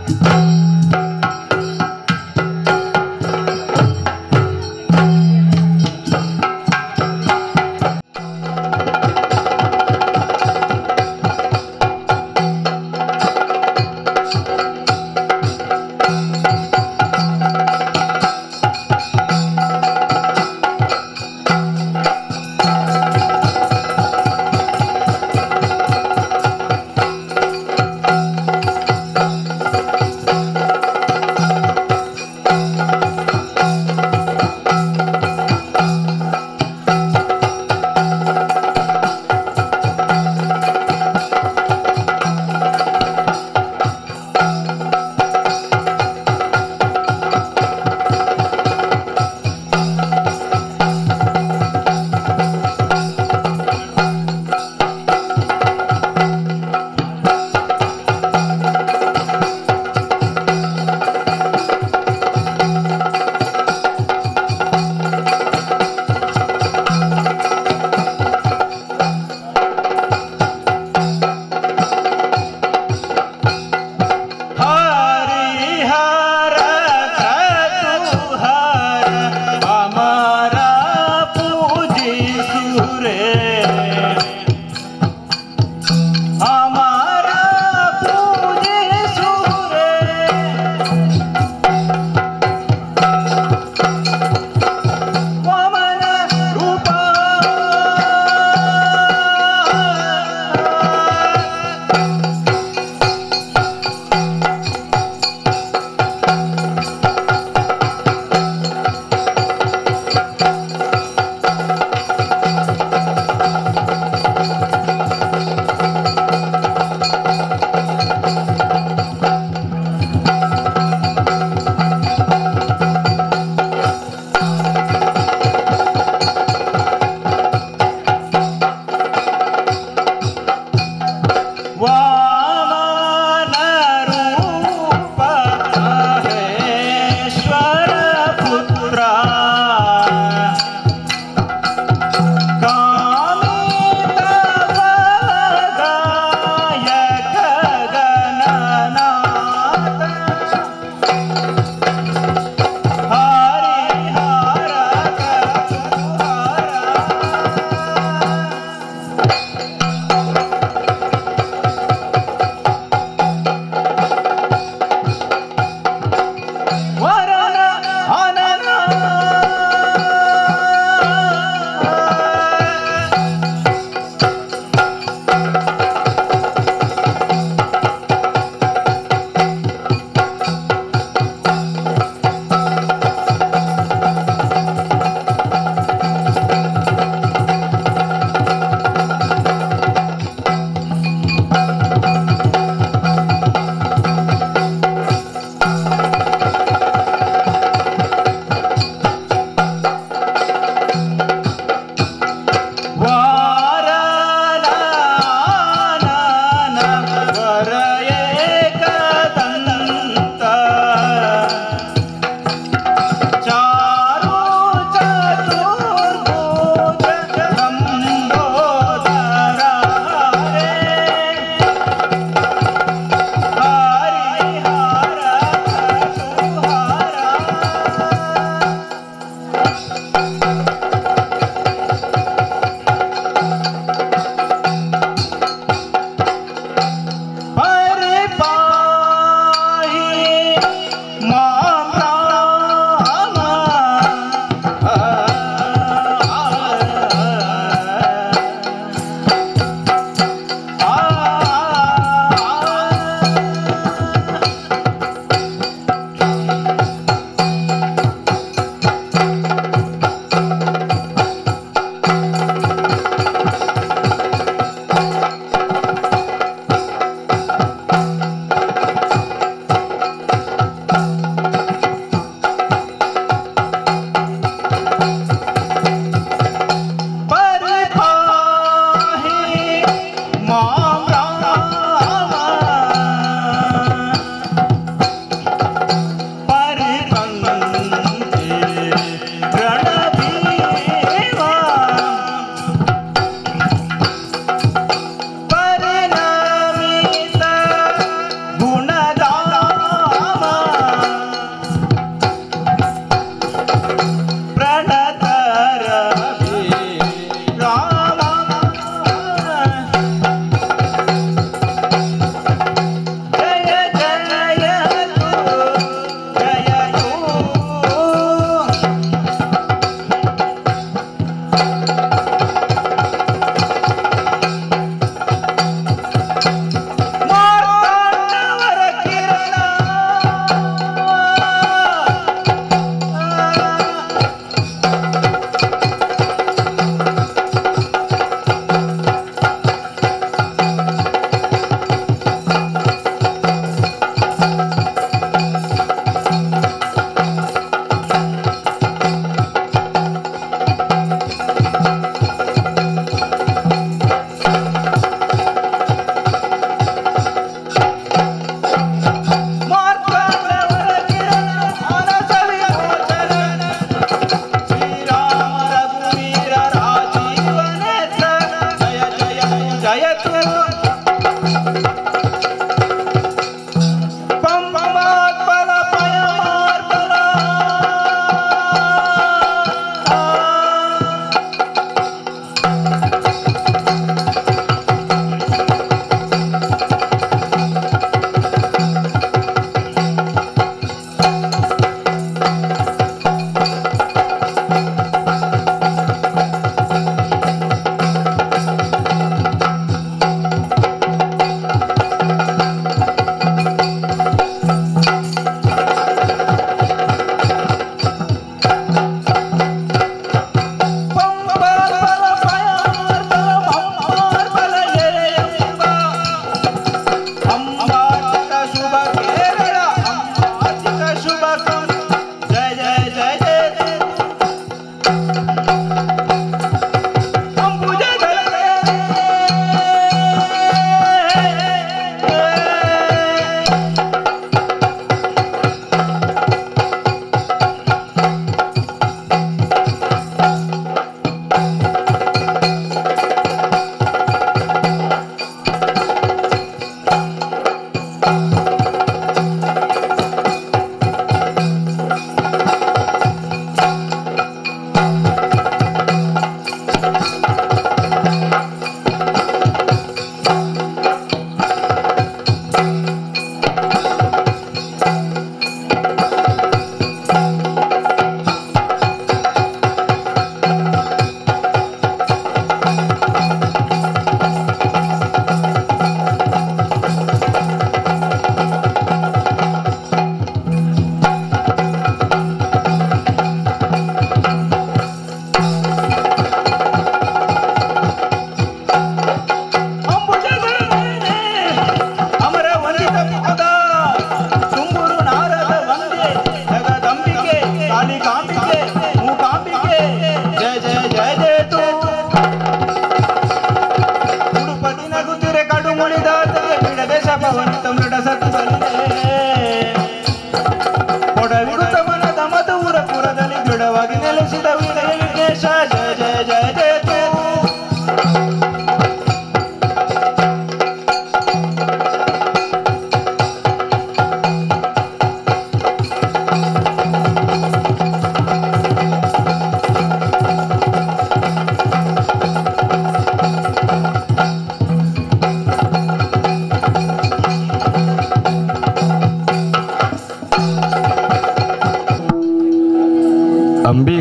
ಿ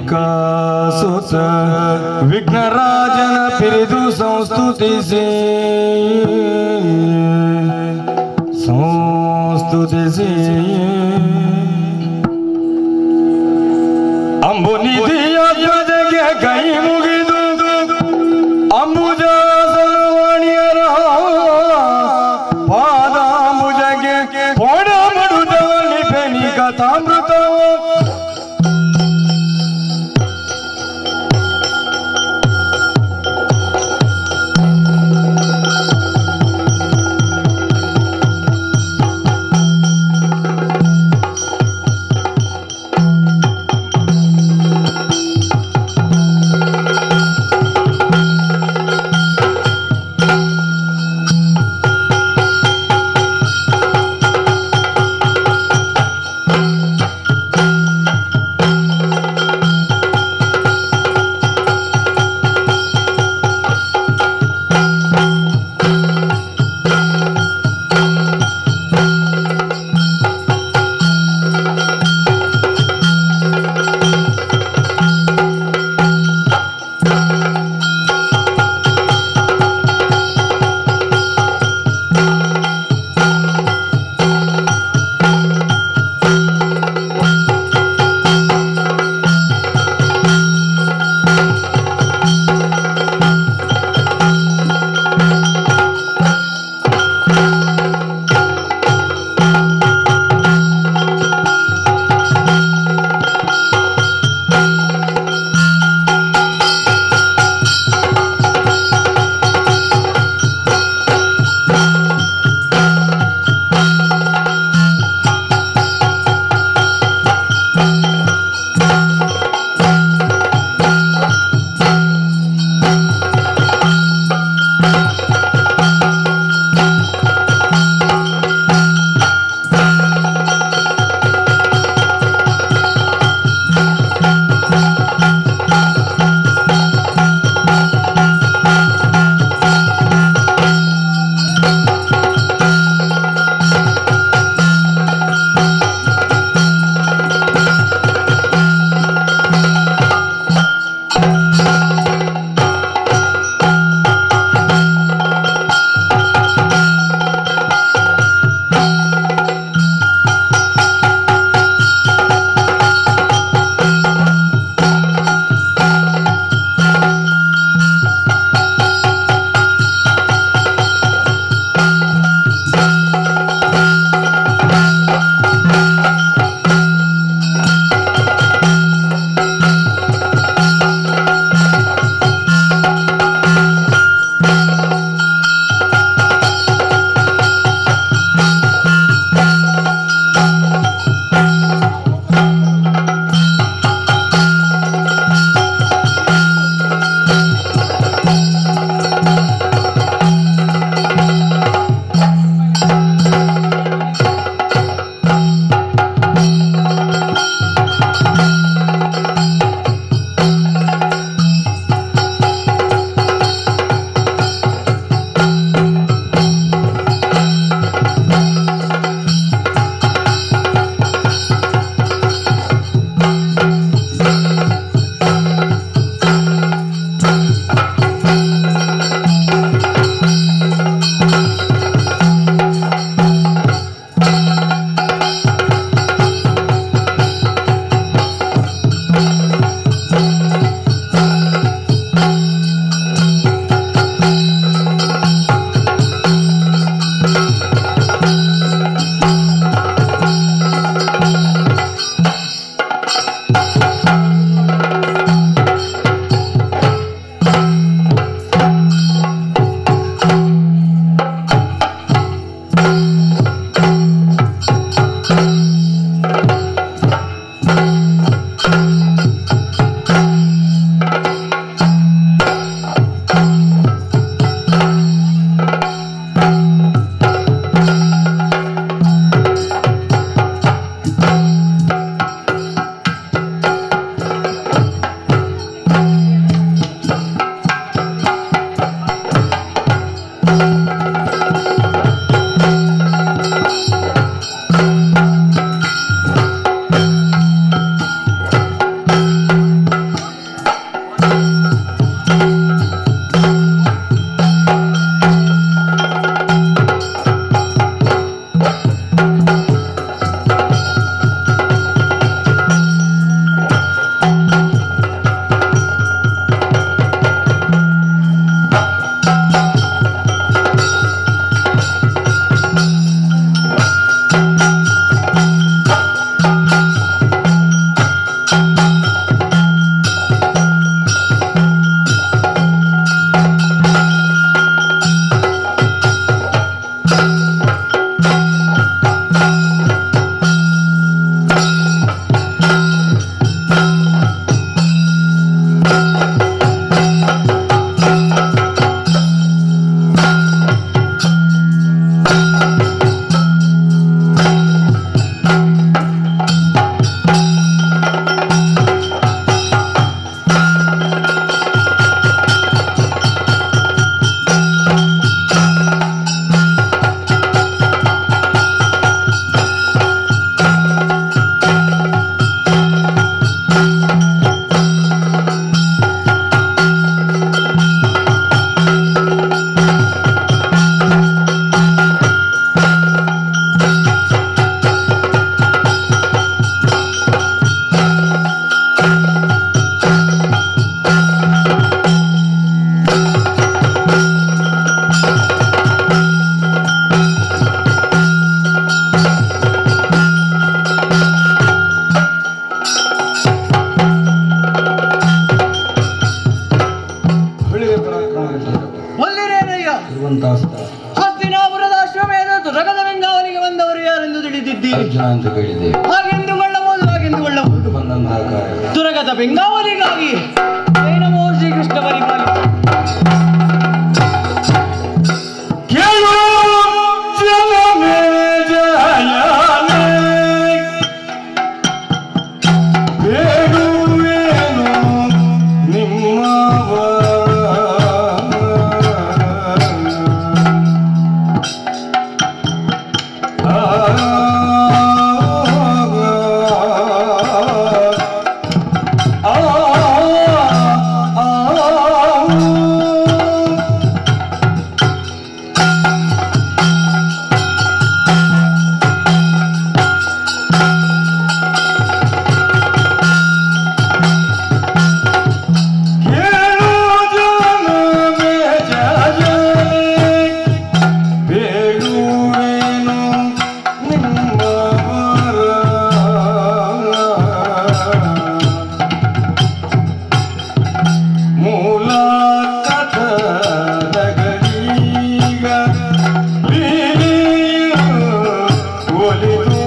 ಸುತ ವಿಘ್ನರಾಜನ ಪಿರಿದು ಸಂಸ್ತುತಿಸಿ ಸಂಸ್ತುತಿಸಿ ಅಂಬು ನಿಧಿಯ ಧ್ವಜಗೆ ಕೈ ಮುಗಿದು ಅಂಬುಜ ಸಲವಾಣಿಯರ ಪಾದಾಂಬುಜಗೆ ಪೋಣ ಮಡುದವನಿ ಬೆನಿ ಕಥಾಮೃತವ ಹೇಳಿದೆ ಹಾಗೆಂದುಕೊಳ್ಳಬಹುದು ಹಾಗೆಂದುಕೊಳ್ಳಬಹುದು ಬಂದಂತಹ ಕಾರ್ಯ ತುರಗದ ಬೆಂಗಾವಲಿಗಾಗಿ ಜೈ ನಮೋ ಶ್ರೀಕೃಷ್ಣ ಪರಿಪಾಲಿಸಿ ಕೇಳು ಜನಮೇ ಜಯನೇ ಬೇಡುವೇನು ನಿಮ್ಮವ ಆ ಕೇಳು ಜನಮೇ ಜಯನೇ ಬೇಡುವೇನು ನಿಮ್ಮ ವರ ಮೂಲ ಕಥನಗಳೀಗ ಒಲಿದು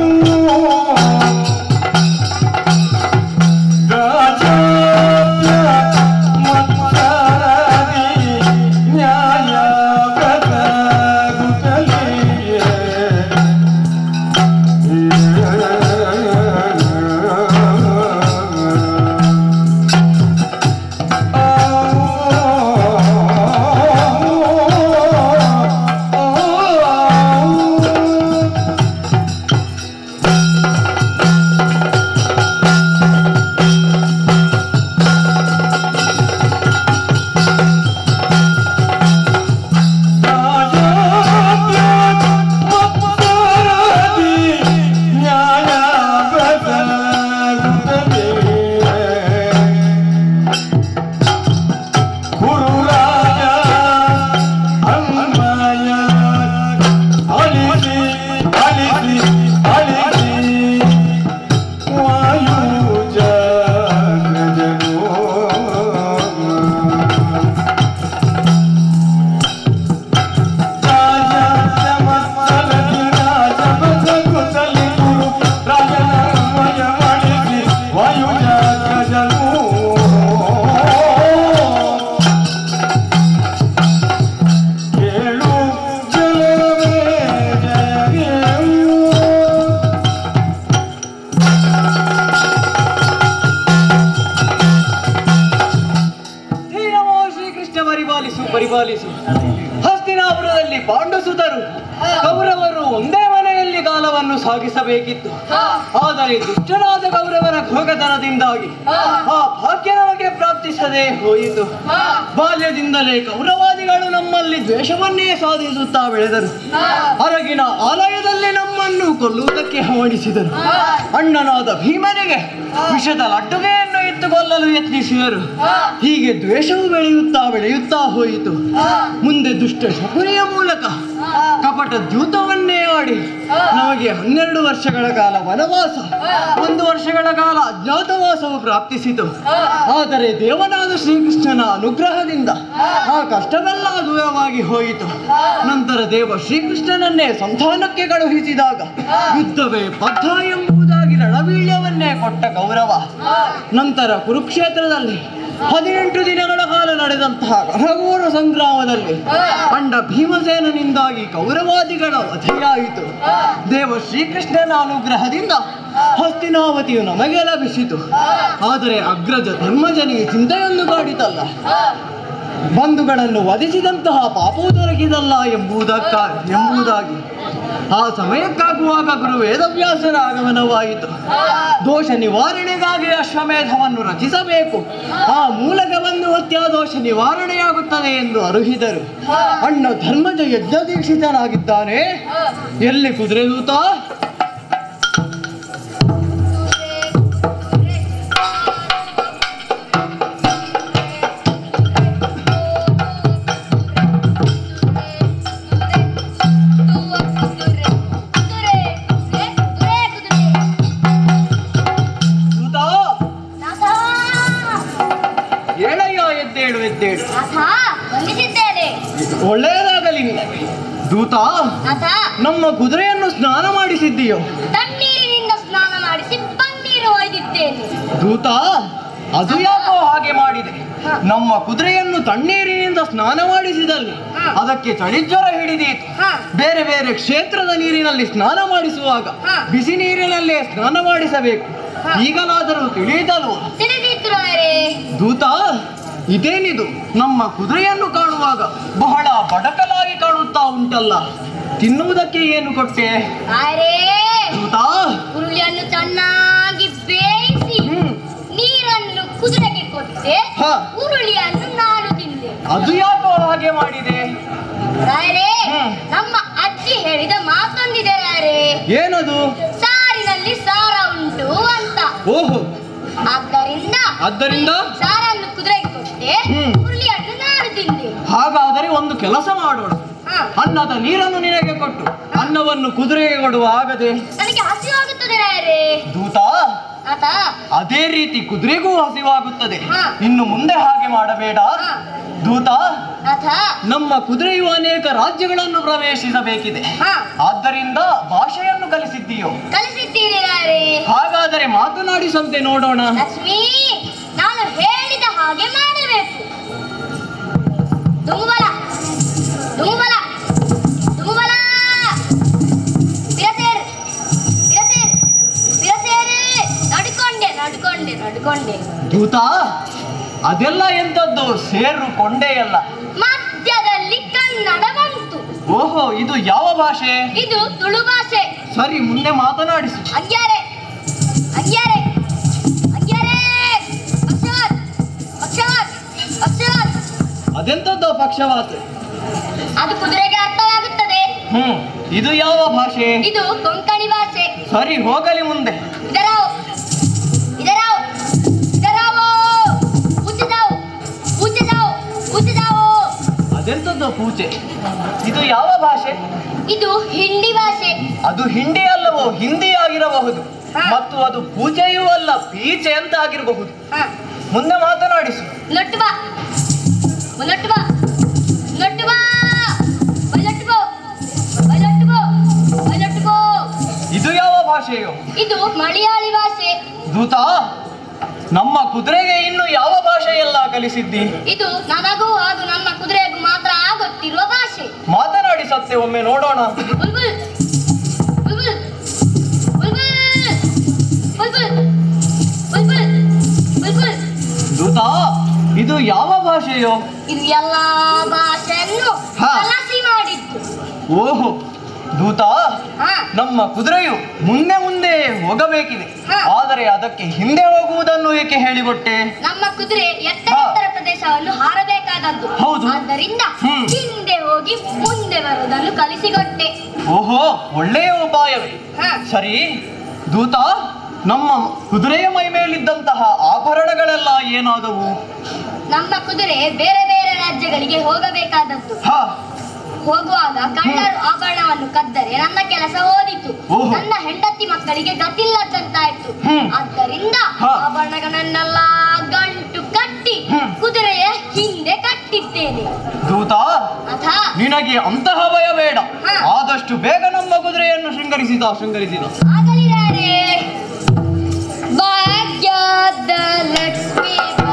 ರಾಜಾತ್ಯ ಮತ್ಸರದಿ ನ್ಯಾಯ ಬದಗುತ್ತಲಿಯೇ ನ್ಯಾಯ ಗುರು ರಾಜ ಅನ್ಮಯ ಅಳಿಸಿ ಅಳಿಸಿ ಅಳಿಸಿ ವಾಯುಜ ಶ್ರೀ ನಮೋ ಶ್ರೀಕೃಷ್ಣ ಪರಿಪಾಲಿಸು ಪರಿಪಾಲಿಸು ಹಸ್ತಿನಾಪುರದಲ್ಲಿ ಪಾಂಡುಸುತರು ಕೌರವರು ಒಂದೇ ಮನೆಯಲ್ಲಿ ಕಾಲವನ್ನು ಸಾಗಿಸಬೇಕಿತ್ತು ಆದರೆ ದುಷ್ಟನಾದ ಕೌರವನ ಭೋಗತನದಿಂದಾಗಿ ಆ ಭಾಗ್ಯ ನಮಗೆ ಪ್ರಾಪ್ತಿಸದೆ ಹೋಯಿತು ಬಾಲ್ಯದಿಂದಲೇ ಕೌರವಾದಿಗಳು ನಮ್ಮಲ್ಲಿ ದ್ವೇಷವನ್ನೇ ಸಾಧಿಸುತ್ತಾ ಬೆಳೆದರು ಅರಗಿನ ಆಲಯದಲ್ಲಿ ನಮ್ಮನ್ನು ಕೊಲ್ಲುವುದಕ್ಕೆ ಹವಣಿಸಿದರು ಅಣ್ಣನಾದ ಭೀಮನಿಗೆ ವಿಷದ ಲಡ್ಡುಗೆಯನ್ನು ಇತ್ತು ಕೊಲ್ಲಲು ಯತ್ನಿಸಿದರು ಹೀಗೆ ದ್ವೇಷವು ಬೆಳೆಯುತ್ತಾ ಬೆಳೆಯುತ್ತಾ ಹೋಯಿತು ಮುಂದೆ ದುಷ್ಟ ಶಕುನಿಯ ಮೂಲಕ ಕಪಟ ದ್ಯೂತವನ್ನೇ ಆಡಿ ನಮಗೆ ಹನ್ನೆರಡು ವರ್ಷಗಳ ಕಾಲ ವನವಾಸ ಒಂದು ವರ್ಷಗಳ ಕಾಲ ಅಜ್ಞಾತವಾಸವು ಪ್ರಾಪ್ತಿಸಿತು ಆದರೆ ದೇವನಾದ ಶ್ರೀಕೃಷ್ಣನ ಅನುಗ್ರಹದಿಂದ ಆ ಕಷ್ಟವೆಲ್ಲ ದೂರವಾಗಿ ಹೋಯಿತು ನಂತರ ದೇವ ಶ್ರೀಕೃಷ್ಣನನ್ನೇ ಸಂಧಾನಕ್ಕೆ ಕಳುಹಿಸಿದಾಗ ಯುದ್ಧವೇ ಬದ್ಧ ಎಂಬುದಾಗಿ ರಣವೀಳ್ಯವನ್ನೇ ಕೊಟ್ಟ ಗೌರವ ನಂತರ ಕುರುಕ್ಷೇತ್ರದಲ್ಲಿ ಹದಿನೆಂಟು ದಿನಗಳ ಕಾಲ ನಡೆದಂತಹ ಘನಘೋರ ಸಂಗ್ರಾಮದಲ್ಲಿ ಕಂಡ ಭೀಮಸೇನನಿಂದಾಗಿ ಕೌರವಾದಿಗಳ ವಧೆಯಾಯಿತು ದೇವ ಶ್ರೀಕೃಷ್ಣನ ಅನುಗ್ರಹದಿಂದ ಹಸ್ತಿನಾವತಿಯು ನಮಗೆ ಲಭಿಸಿತು ಆದರೆ ಅಗ್ರಜ ಧರ್ಮಜನಿಗೆ ಚಿಂತೆಯೊಂದು ಕಾಡಿತಲ್ಲ ಬಂಧುಗಳನ್ನು ವಧಿಸಿದಂತಹ ಪಾಪವು ದೊರಕಿದಲ್ಲ ಎಂಬುದಕ್ಕ ಎಂಬುದಾಗಿ ಆ ಸಮಯಕ್ಕಾಗುವಾಗ ಗುರು ವೇದವ್ಯಾಸರ ಆಗಮನವಾಯಿತು ದೋಷ ನಿವಾರಣೆಗಾಗಿ ಅಶ್ವಮೇಧವನ್ನು ರಚಿಸಬೇಕು ಆ ಮೂಲಕ ಬಂದು ಹತ್ಯಾದೋಷ ನಿವಾರಣೆಯಾಗುತ್ತದೆ ಎಂದು ಅರುಹಿದರು ಅಣ್ಣ ಧರ್ಮಜ ಯಜ್ಞದೀಕ್ಷಿತನಾಗಿದ್ದಾನೆ ಎಲ್ಲಿ ಕುದುರೆ ದೂತ ದೂತ ಏಳಯ್ಯ ಎದ್ದೇಳು ಎದ್ದೇಳು ಬಂದಿದ್ದೇನೆ ಒಳ್ಳೆಯದಾಗಲಿ ನಿನಗೆ ದೂತ ನಾಥ ನಮ್ಮ ಕುದುರೆಯನ್ನು ಸ್ನಾನ ಮಾಡಿಸಿದ್ದೀಯೋ ತಣ್ಣೀರಿನಿಂದ ದೂತ ಅದು ಯಾಕೋ ಹಾಗೆ ಮಾಡಿದೆ ನಮ್ಮ ಕುದುರೆಯನ್ನು ತಣ್ಣೀರಿನಿಂದ ಸ್ನಾನ ಮಾಡಿಸಿದಲ್ಲಿ ಹ. ಅದಕ್ಕೆ ಚಳಿಜ್ವರ ಹಿಡಿದೀತು ಹ. ಬೇರೆ ಬೇರೆ ಕ್ಷೇತ್ರದ ನೀರಿನಲ್ಲಿ ಸ್ನಾನ ಮಾಡಿಸುವಾಗ ಹ. ಬಿಸಿ ನೀರಿನಲ್ಲೇ ಸ್ನಾನ ಮಾಡಿಸಬೇಕು ಹ. ಈಗಲಾದರೂ ತಿಳಿದಲ್ವ ತಿಳಿದಿತ್ತು ರಾಯರೇ ದೂತ ಇದೇನಿದು ನಮ್ಮ ಕುದುರೆಯನ್ನು ಕಾಣುವಾಗ ಬಹಳ ಬಡಕಲಾಗಿ ಕಾಣುತ್ತಾ ಉಂಟಲ್ಲ ತಿನ್ನುವುದಕ್ಕೆ ಏನು ಕೊಟ್ಟೆ ರಾಯರೇ ದೂತ ಹುರುಳಿಯನ್ನು ಚೆನ್ನಾಗಿ ಬೇಯಿಸಿ ಹ್ಮ್ ನೀರನ್ನು ಕುದುರೆಗೆ ಕೊಟ್ಟೆ ಹ. ಹುರುಳಿಯನ್ನು ನಾನು ತಿಂದೆ ಅದು ಯಾಕೋ ಹಾಗೆ ಮಾಡಿದೆ ರಾಯರೇ ಹ್ಮ್. ನಮ್ಮ ಅಜ್ಜಿ ಹೇಳಿದ ಮಾತೊಂದಿದೆ ರಾಯರೇ ಏನದು ಸಾರಿನಲ್ಲಿ ಸಾರ ಉಂಟು ಅಂತ ಓಹೋ ಆದ್ದರಿಂದ ಆದ್ದರಿಂದ ಸಾರನ್ನು ಕುದುರೆಗೆ ಕೊಟ್ಟೆ ಹ್ಮ್. ಹುರುಳಿಯನ್ನು ನಾನು ತಿಂದೆ ಹಾಗಾದರೆ ಒಂದು ಕೆಲಸ ಮಾಡೋಣ ಹ. ಅನ್ನದ ನೀರನ್ನು ನಿನಗೆ ಕೊಟ್ಟು ಅನ್ನವನ್ನು ಕುದುರೆಗೆ ಕೊಡುವ ಆಗದೆ ನನಗೆ ಹಸಿವಾಗುತ್ತದೆ ರಾಯರೇ ದೂತ ಆತ ಅದೇ ರೀತಿ ಕುದುರೆಗೂ ಹಸಿವಾಗುತ್ತದೆ ಹಾ. ಇನ್ನು ಮುಂದೆ ಹಾಗೆ ಮಾಡಬೇಡ ಹಾ. ದೂತ ಆತ ನಮ್ಮ ಕುದುರೆಯು ಅನೇಕ ರಾಜ್ಯಗಳನ್ನು ಪ್ರವೇಶಿಸಬೇಕಿದೆ ಹ ಆದ್ದರಿಂದ ಭಾಷೆಯನ್ನು ಕಲಿಸಿದ್ದೀಯೋ ಕಲಿಸಿದ್ದೀರಿ ರಾಯರೇ ಹಾಗಾದರೆ ಮಾತನಾಡಿಸಂತೆ ನೋಡೋಣ ಲಕ್ಷ್ಮೀ ನಾನು ಹೇಳಿದ ಹಾಗೆ ಮಾಡಬೇಕು ದುಂಬಲ ದುಂಬಲ ದುಂಬಲ ಬಿರಸೇರು ಬಿರಸೇರು ಬಿರಸೇರು ನಡ್ಕೊಂಡೆ ನಡ್ಕೊಂಡೆ ನಡ್ಕೊಂಡೆ ದೂತ ಅದೆಲ್ಲ ಎಂತದ್ದು ಸೇರು ಕೊಂಡೆಯಲ್ಲ ಮಧ್ಯದಲ್ಲಿ ಕನ್ನಡ ಬಂತು ಓಹೋ ಇದು ಯಾವ ಭಾಷೆ ಇದು ತುಳು ಭಾಷೆ ಸರಿ ಮುಂದೆ ಮಾತನಾಡಿಸು ಅಂಗ್ಯಾರೆ ಅಂಗ್ಯಾರೆ ಅಂಗ್ಯಾರೆ ಅಕ್ಷರ್ ಅಕ್ಷರ್ ಅಕ್ಷರ್ ಅದೆಂತದ್ದು ಪಕ್ಷವಾತ ಅದು ಕುದುರೆಗೆ ಅರ್ಥವಾಗುತ್ತದೆ ಹ್ಮ್ ಇದು ಯಾವ ಭಾಷೆ ಇದು ಕೊಂಕಣಿ ಭಾಷೆ ಸರಿ ಹೋಗಲಿ ಮುಂದೆ ಇದರಾವ್ ಇದರಾವ್ ಇದರಾವೋ ಪೂಜೆ ಜಾವ್ ಪೂಜೆ ಜಾವ್ ಪೂಜೆ ಜಾವೋ ಅದೆಂತದ್ದು ಪೂಜೆ ಇದು ಯಾವ ಭಾಷೆ ಇದು ಹಿಂಡಿ ಭಾಷೆ ಅದು ಹಿಂಡಿ ಅಲ್ಲವೋ ಹಿಂದಿ ಆಗಿರಬಹುದು ಹಾ. ಮತ್ತು ಅದು ಪೂಜೆಯೂ ಅಲ್ಲ ಪೀಚೆ ಅಂತ ಆಗಿರಬಹುದು ಹ ಮುಂದೆ ಮಾತನಾಡಿಸು ನೊಟ್ಟು ಬಾ ನೊಟ್ಟು ಬಾ ನೊಟ್ಟು ಬಾ ಬೈಲೊಟ್ಟು ಬೋ ಬೈಲೊಟ್ಟು ಬೋ ಬೈಲೊಟ್ಟು ಬೋ ಇದು ಯಾವ ಭಾಷೆಯೋ ಇದು ಮಲಯಾಳಿ ಭಾಷೆ ದೂತ ನಮ್ಮ ಕುದುರೆಗೆ ಇನ್ನು ಯಾವ ಭಾಷೆಯೆಲ್ಲ ಕಲಿಸಿದ್ದಿ ಇದು ನನಗೂ ಹಾಗೂ ನನ್ನ ಕುದುರೆಗೂ ಮಾತ್ರ ಆಗುತ್ತಿರುವ ಭಾಷೆ ಮಾತನಾಡಿ ಸತ್ಯ ಒಮ್ಮೆ ನೋಡೋಣ ಬುಲ್ಬುಲ್ ಬುಲ್ಬುಲ್ ಬುಲ್ಬುಲ್ ಬುಲ್ಬುಲ್ ಬುಲ್ಬುಲ್ ಬುಲ್ಬುಲ್ ದೂತ ಇದು ಯಾವ ಭಾಷೆಯೋ ಇದು ಎಲ್ಲಾ ಭಾಷೆಯನ್ನು ಹಾ. ಕಲಸಿ ಮಾಡಿದ್ದು ಓಹೋ ದೂತ ಹಾ ನಮ್ಮ ಕುದುರೆಯು ಮುಂದೆ ಮುಂದೆ ಹೋಗಬೇಕಿದೆ ಹಾ. ಆದರೆ ಅದಕ್ಕೆ ಹಿಂದೆ ಹೋಗುವುದನ್ನು ಏಕೆ ಹೇಳಿಕೊಟ್ಟೆ ನಮ್ಮ ಕುದುರೆ ಎತ್ತರ ಹಾ. ಎತ್ತರ ಪ್ರದೇಶವನ್ನು ಹಾರಬೇಕಾದದ್ದು ಹೌದು. ಆದ್ದರಿಂದ ಹ್ಮ್. ಹಿಂದೆ ಹೋಗಿ ಮುಂದೆ ಬರುವುದನ್ನು ಕಲಿಸಿಕೊಟ್ಟೆ ಓಹೋ ಒಳ್ಳೆಯ ಉಪಾಯವೇ ಹಾ ಸರಿ ದೂತ ನಮ್ಮ ಕುದುರೆಯ ಮೈ ಮೇಲಿದ್ದಂತಹ ಆಭರಣಗಳೆಲ್ಲ ಏನಾದವು ನಮ್ಮ ಕುದುರೆ ಬೇರೆ ಬೇರೆ ರಾಜ್ಯಗಳಿಗೆ ಹೋಗಬೇಕಾದದ್ದು ಹಾ ಹೋಗುವಾಗ ಕಳ್ಳರು ಆಭರಣವನ್ನು ಕದ್ದರೆ ನನ್ನ ಕೆಲಸ ಓದಿತು ಓಹೋ. ನನ್ನ ಹೆಂಡತಿ ಮಕ್ಕಳಿಗೆ ಗತಿಲ್ಲದಂತಾಯ್ತು ಹ್ಮ್. ಆದ್ದರಿಂದ ಹಾ. ಆಭರಣಗಳನ್ನೆಲ್ಲ ಗಂಟು ಕಟ್ಟಿ ಹ್ಮ್. ಕುದುರೆಯ ಹಿಂದೆ ಕಟ್ಟಿದ್ದೇನೆ ದೂತ ಅಥ ನಿನಗೆ ಅಂತಹ ಭಯ ಬೇಡ ಹಾ. ಆದಷ್ಟು ಬೇಗ ನಮ್ಮ ಕುದುರೆಯನ್ನು ಶೃಂಗರಿಸಿದ ಶೃಂಗರಿಸಿದ ಆಗಲಿದ್ದಾರೆ ಭಾಗ್ಯದ ಲಕ್ಷ್ಮೀ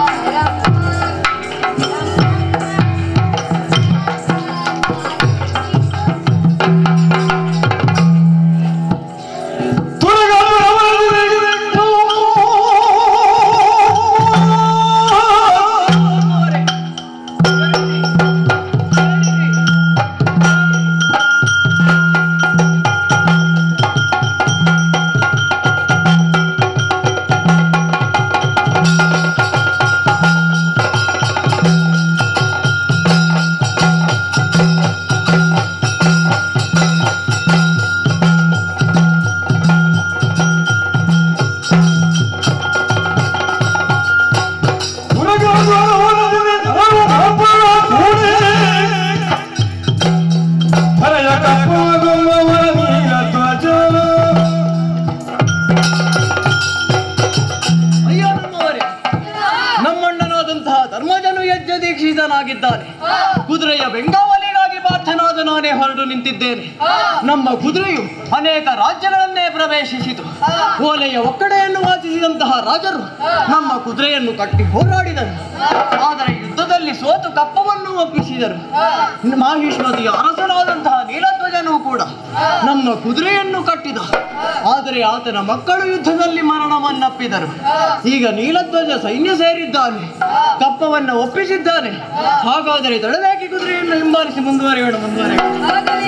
ಅಯ್ಯೋ ನಮ್ಮವರೇ ನಮ್ಮಣ್ಣನಾದಂತಹ ಧರ್ಮಜನು ಯಜ್ಞ ದೀಕ್ಷಿತನಾಗಿದ್ದಾನೆ ಕುದುರೆಯ ಬೆಂಗಾವಲಿಗಾಗಿ ಪಾರ್ಥನಾದ ನಾನೇ ಹೊರಟು ನಿಂತಿದ್ದೇನೆ ನಮ್ಮ ಕುದುರೆಯು ಅನೇಕ ರಾಜ್ಯಗಳನ್ನೇ ಪ್ರವೇಶಿಸಿತು ಓಲೆಯ ಒಕ್ಕಡೆಯನ್ನು ವಾಚಿಸಿ ಆದೇಶಿಸಿದಂತಹ ರಾಜರು ನಮ್ಮ ಕುದುರೆಯನ್ನು ಕಟ್ಟಿ ಹೋರಾಡಿದರು ಆದರೆ ಯುದ್ಧದಲ್ಲಿ ಸೋತು ಕಪ್ಪವನ್ನು ಒಪ್ಪಿಸಿದರು ಮಾಹಿಷ್ಮತಿಯ ಅರಸನಾದಂತಹ ನೀಲಧ್ವಜನೂ ಕೂಡ ನಮ್ಮ ಕುದುರೆಯನ್ನು ಕಟ್ಟಿದ ಆದರೆ ಆತನ ಮಕ್ಕಳು ಯುದ್ಧದಲ್ಲಿ ಮರಣವನ್ನಪ್ಪಿದರು ಈಗ ನೀಲಧ್ವಜ ಸೈನ್ಯ ಸೇರಿದ್ದಾನೆ ಕಪ್ಪವನ್ನು ಒಪ್ಪಿಸಿದ್ದಾನೆ ಹಾಗಾದರೆ ತಡಬೇಕಿ ಕುದುರೆಯನ್ನು ಹಿಂಬಾಲಿಸಿ ಮುಂದುವರಿಯೋಣ ಮುಂದುವರಿಯೋಣ ಆಗಲಿ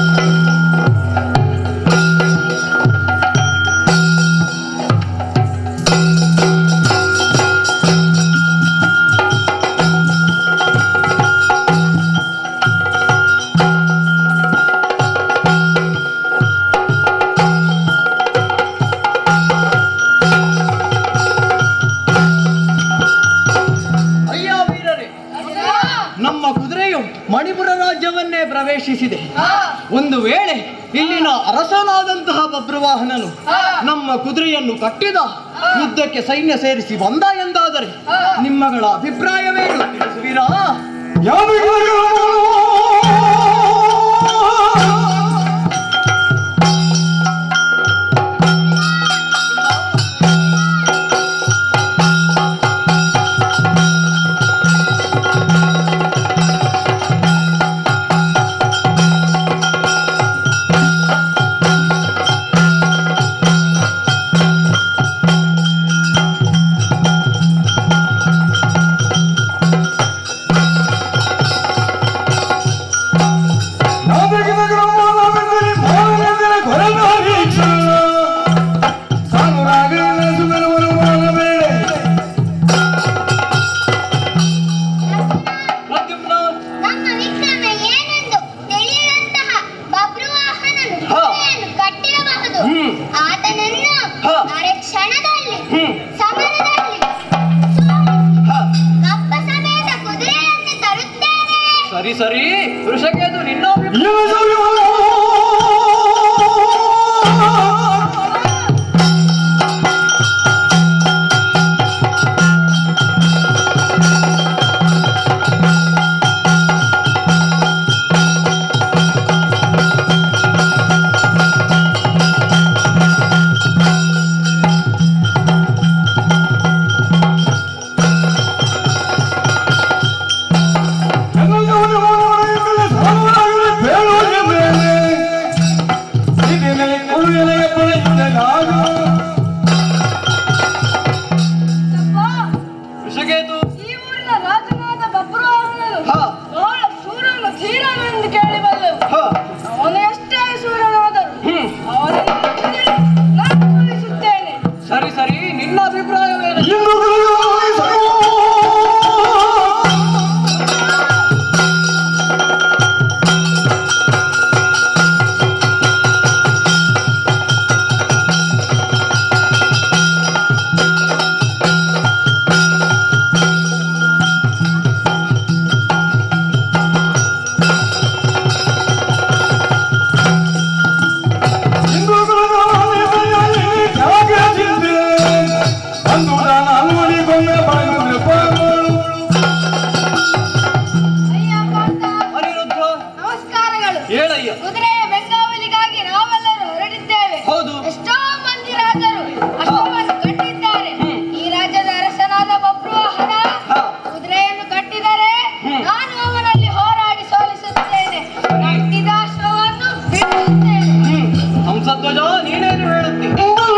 ಅಯ್ಯ ವೀರರೇ ನಮ್ಮ ಕುದುರೆಯು ಮಣಿಪುರ ರಾಜ್ಯವನ್ನೇ ಪ್ರವೇಶಿಸಿದೆ ಒಂದು ವೇಳೆ ಇಲ್ಲಿನ ಅರಸನಾದಂತಹ ಬಬ್ರವಾಹನನು ನಮ್ಮ ಕುದುರೆಯನ್ನು ಕಟ್ಟಿದ ಯುದ್ಧಕ್ಕೆ ಸೈನ್ಯ ಸೇರಿಸಿ ಬಂದ ಎಂದಾದರೆ ನಿಮ್ಮಗಳ ಅಭಿಪ್ರಾಯವೇನು ತಿಳಿಸುವಿರಾ ಪ್ರದ್ಯುಮ್ನ ನಮ್ಮ ವಿಕ್ರಮ ಏನೆಂದು ತಿಳಿಯದಂತಹ ಬಬ್ರುವಾಹನನು ಹಾ. ಕುದುರೆಯನ್ನು ಕಟ್ಟಿರಬಹುದು ಹ್ಮ್. ಆತನನ್ನು ಹಾ. ಅರೆ ಕ್ಷಣದಲ್ಲಿ ಹ್ಮ್. ಸಮರದಲ್ಲಿ ಹ, ಕಪ್ಪ ಸಮೇತ ಕುದುರೆಯನ್ನು ತರುತ್ತೇನೆ ಸರಿ ಸರಿ ವೃಷಕೇತು ನಿನ್ನ ಅಭಿಪ್ರಾಯ ವೃಷಕೇತು ಈ ಊರಿನ ರಾಜನಾದ ಬಬ್ರುವಾಹನನು ಹ, ಬಹಳ ಸೂರನು ಧೀರನೆಂದು ಕೇಳಿಬಲ್ಲೆವು ಹ, ಅವನು ಎಷ್ಟೇ ಸೂರನಾದರೂ ಹ್ಮ್. ಅವನನ್ನು ಗೆದ್ದು ನಾನು ಸೋಲಿಸುತ್ತೇನೆ ಸರಿ ಸರಿ ನಿನ್ನ ಅಭಿಪ್ರಾಯವೇನು ಅಯ್ಯ ಪಾರ್ಥ, ಅನಿರುದ್ಧ ನಮಸ್ಕಾರಗಳು ಹೇಳಯ್ಯ ಕುದುರೆಯ ಬೆಂಗಾವಲಿಗಾಗಿ ನಾವೆಲ್ಲರೂ ಹೊರಟಿದ್ದೇವೆ ಹೌದು ಎಷ್ಟೋ ಮಂದಿ ರಾಜರು ಅಷ್ಟವನ್ನು ಕಟ್ಟಿದ್ದಾರೆ ಈ ರಾಜ್ಯದ ಅರಸನಾದ ಬಬ್ರುವಾಹನ ಹ. ಕುದುರೆಯನ್ನು ಕಟ್ಟಿದರೆ ಹ್ಮ್. ನಾನು ಅವನಲ್ಲಿ ಹೋರಾಡಿ ಸೋಲಿಸುತ್ತೇನೆ ಕಟ್ಟಿದ ಅಶ್ವವನ್ನು ಬಿಡುತ್ತೇನೆ ಹ್ಮ್ ಹಂಸಧ್ವಜ ನೀನೇನು ಹೇಳುತ್ತಿ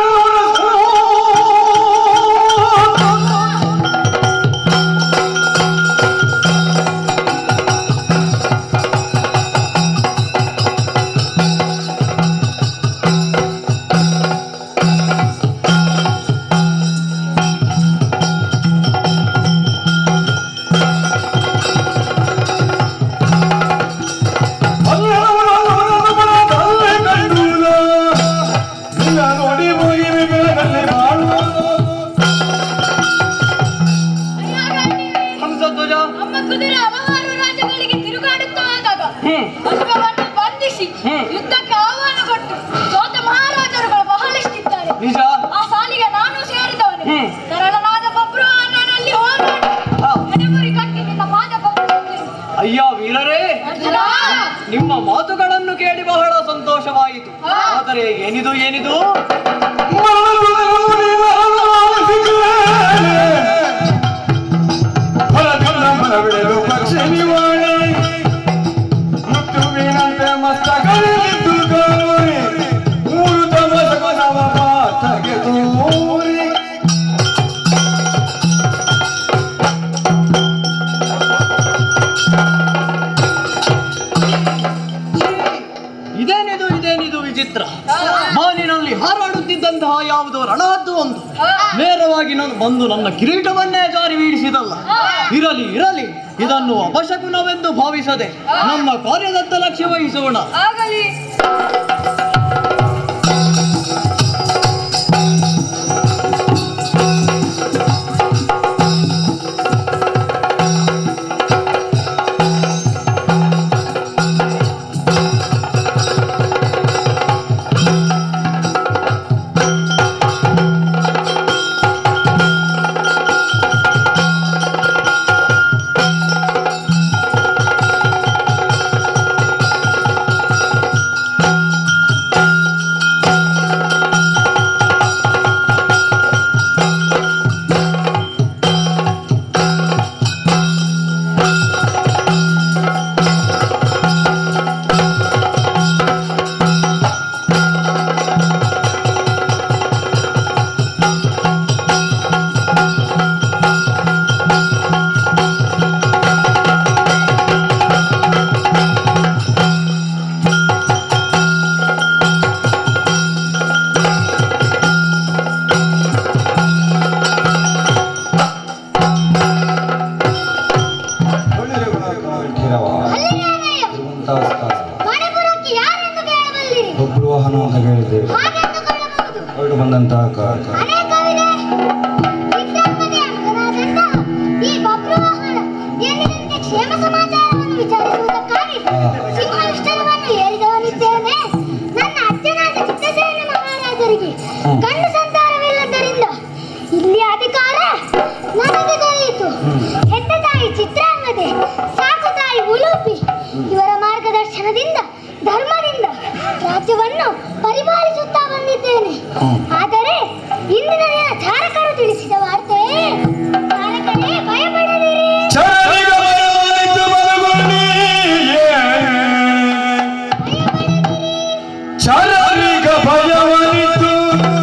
ಅಯ್ಯೋ ರಾಣಿಯೇ, ಹಂಸಧ್ವಜ ನಮ್ಮ ಕುದುರೆ ಹಲವಾರು ರಾಜ್ಯಗಳಿಗೆ ತಿರುಗಾಡುತ್ತಾ ಹೋದಾಗ ಹ್ಮ್ ಅಶ್ವವನ್ನು ಬಂಧಿಸಿ ಹ್ಮ್. ಯುದ್ಧಕ್ಕೆ ಆಹ್ವಾನ ಕೊಟ್ಟು ಸೋತ ಮಹಾರಾಜರುಗಳು ಬಹಳಷ್ಟಿದ್ದಾರೆ ನಿಜ ಆ ಸಾಲಿಗೆ ನಾನು ಸೇರಿದವನು ಹ್ಮ್. ಸರಳನಾದ ಬಬ್ರುವಾಹನನಲ್ಲಿ ಹೋರಾಡಿ ಹ. ಹೆಡೆಮುರಿ ಕಟ್ಟಿ ನಿನ್ನ ಪಾದ ಕೊಟ್ಟಿದ್ದೇನೆ. ಅಯ್ಯ ವೀರರೇ ಅರ್ಜುನ ನಿಮ್ಮ ಮಾತುಗಳನ್ನು ಕೇಳಿ ಬಹಳ ಸಂತೋಷವಾಯಿತು ಹಾ. ಆದರೆ ಏನಿದು ಏನಿದು ಮರಳು ವಿಗ್ರಹ ಯಾವುದು ರಣಹದ್ದು ಒಂದು ನೇರವಾಗಿ ನಾನು ಬಂದು ನನ್ನ ಕಿರೀಟವನ್ನೇ ಜಾರಿ ಬೀಳಿಸಿದಲ್ಲ ಇರಲಿ ಇರಲಿ ಇದನ್ನು ಅಪಶಕುನವೆಂದು ಭಾವಿಸದೆ ನಮ್ಮ ಕಾರ್ಯದತ್ತ ಲಕ್ಷ್ಯ ವಹಿಸೋಣ ಆಗಲಿ ಮಣಿಪುರಕ್ಕೆ ಯಾರೆಂದು ಕೇಳಬಲ್ಲಿರಿ ಬಬ್ರುವಾಹನ ಅಂತ ಕೇಳಿದ್ದೇವೆ ಹಾಗೆಂದುಕೊಳ್ಳಬಹುದು ಹೊರಟು ಬಂದಂತಹ ಕಾಕ ಅನೇಕವಿದೆ ವಿದ್ಯಾಪತಿಯ ಮಗನಾದಂತಹ ಈ ಬಬ್ರುವಾಹನ ಎಂದಿನಂತೆ ಕ್ಷೇಮ ಸಮಾಚಾರವನ್ನು ವಿಚಾರಿಸುವುದಕ್ಕಾಗಿ ಸಿಂಹವಿಷ್ಟರವನ್ನು ಏರಿದವನಿದ್ದೇನೆ ನನ್ನ ಅಜ್ಜನಾದ ಚಿತ್ತಸೇನ ಮಹಾರಾಜರಿಗೆ ಗಂಡು ಸಂತಾನವಿಲ್ಲದ್ದರಿಂದ ಇಲ್ಲಿ ಅಧಿಕಾರ ನನಗೆ ದೊರೆಯಿತು ಹೆತ್ತ ತಾಯಿ ಚಿತ್ರಾಂಗದೆ ಸಾಕು ತಾಯಿ ಉಲೂಪಿ ಇವರ ಮಾರ್ಗದರ್ಶನದಿಂದ ಧರ್ಮದಿಂದ ರಾಜ್ಯವನ್ನು ಪರಿಪಾಲಿಸುತ್ತಾ ಬಂದಿದ್ದೇನೆ ಆದರೆ ಇಂದಿನ ದಿನ ಚಾರಕರು ತಿಳಿಸಿದ ವಾರ್ತೆ ಚಾರಕರೇ ಭಯಪಡದಿರಿ ಚರಣಿಗ ಬರವನಿತು ಬಲಗುಣಿಯೇ. ಚರಣಿಗ ಭಯವನಿತು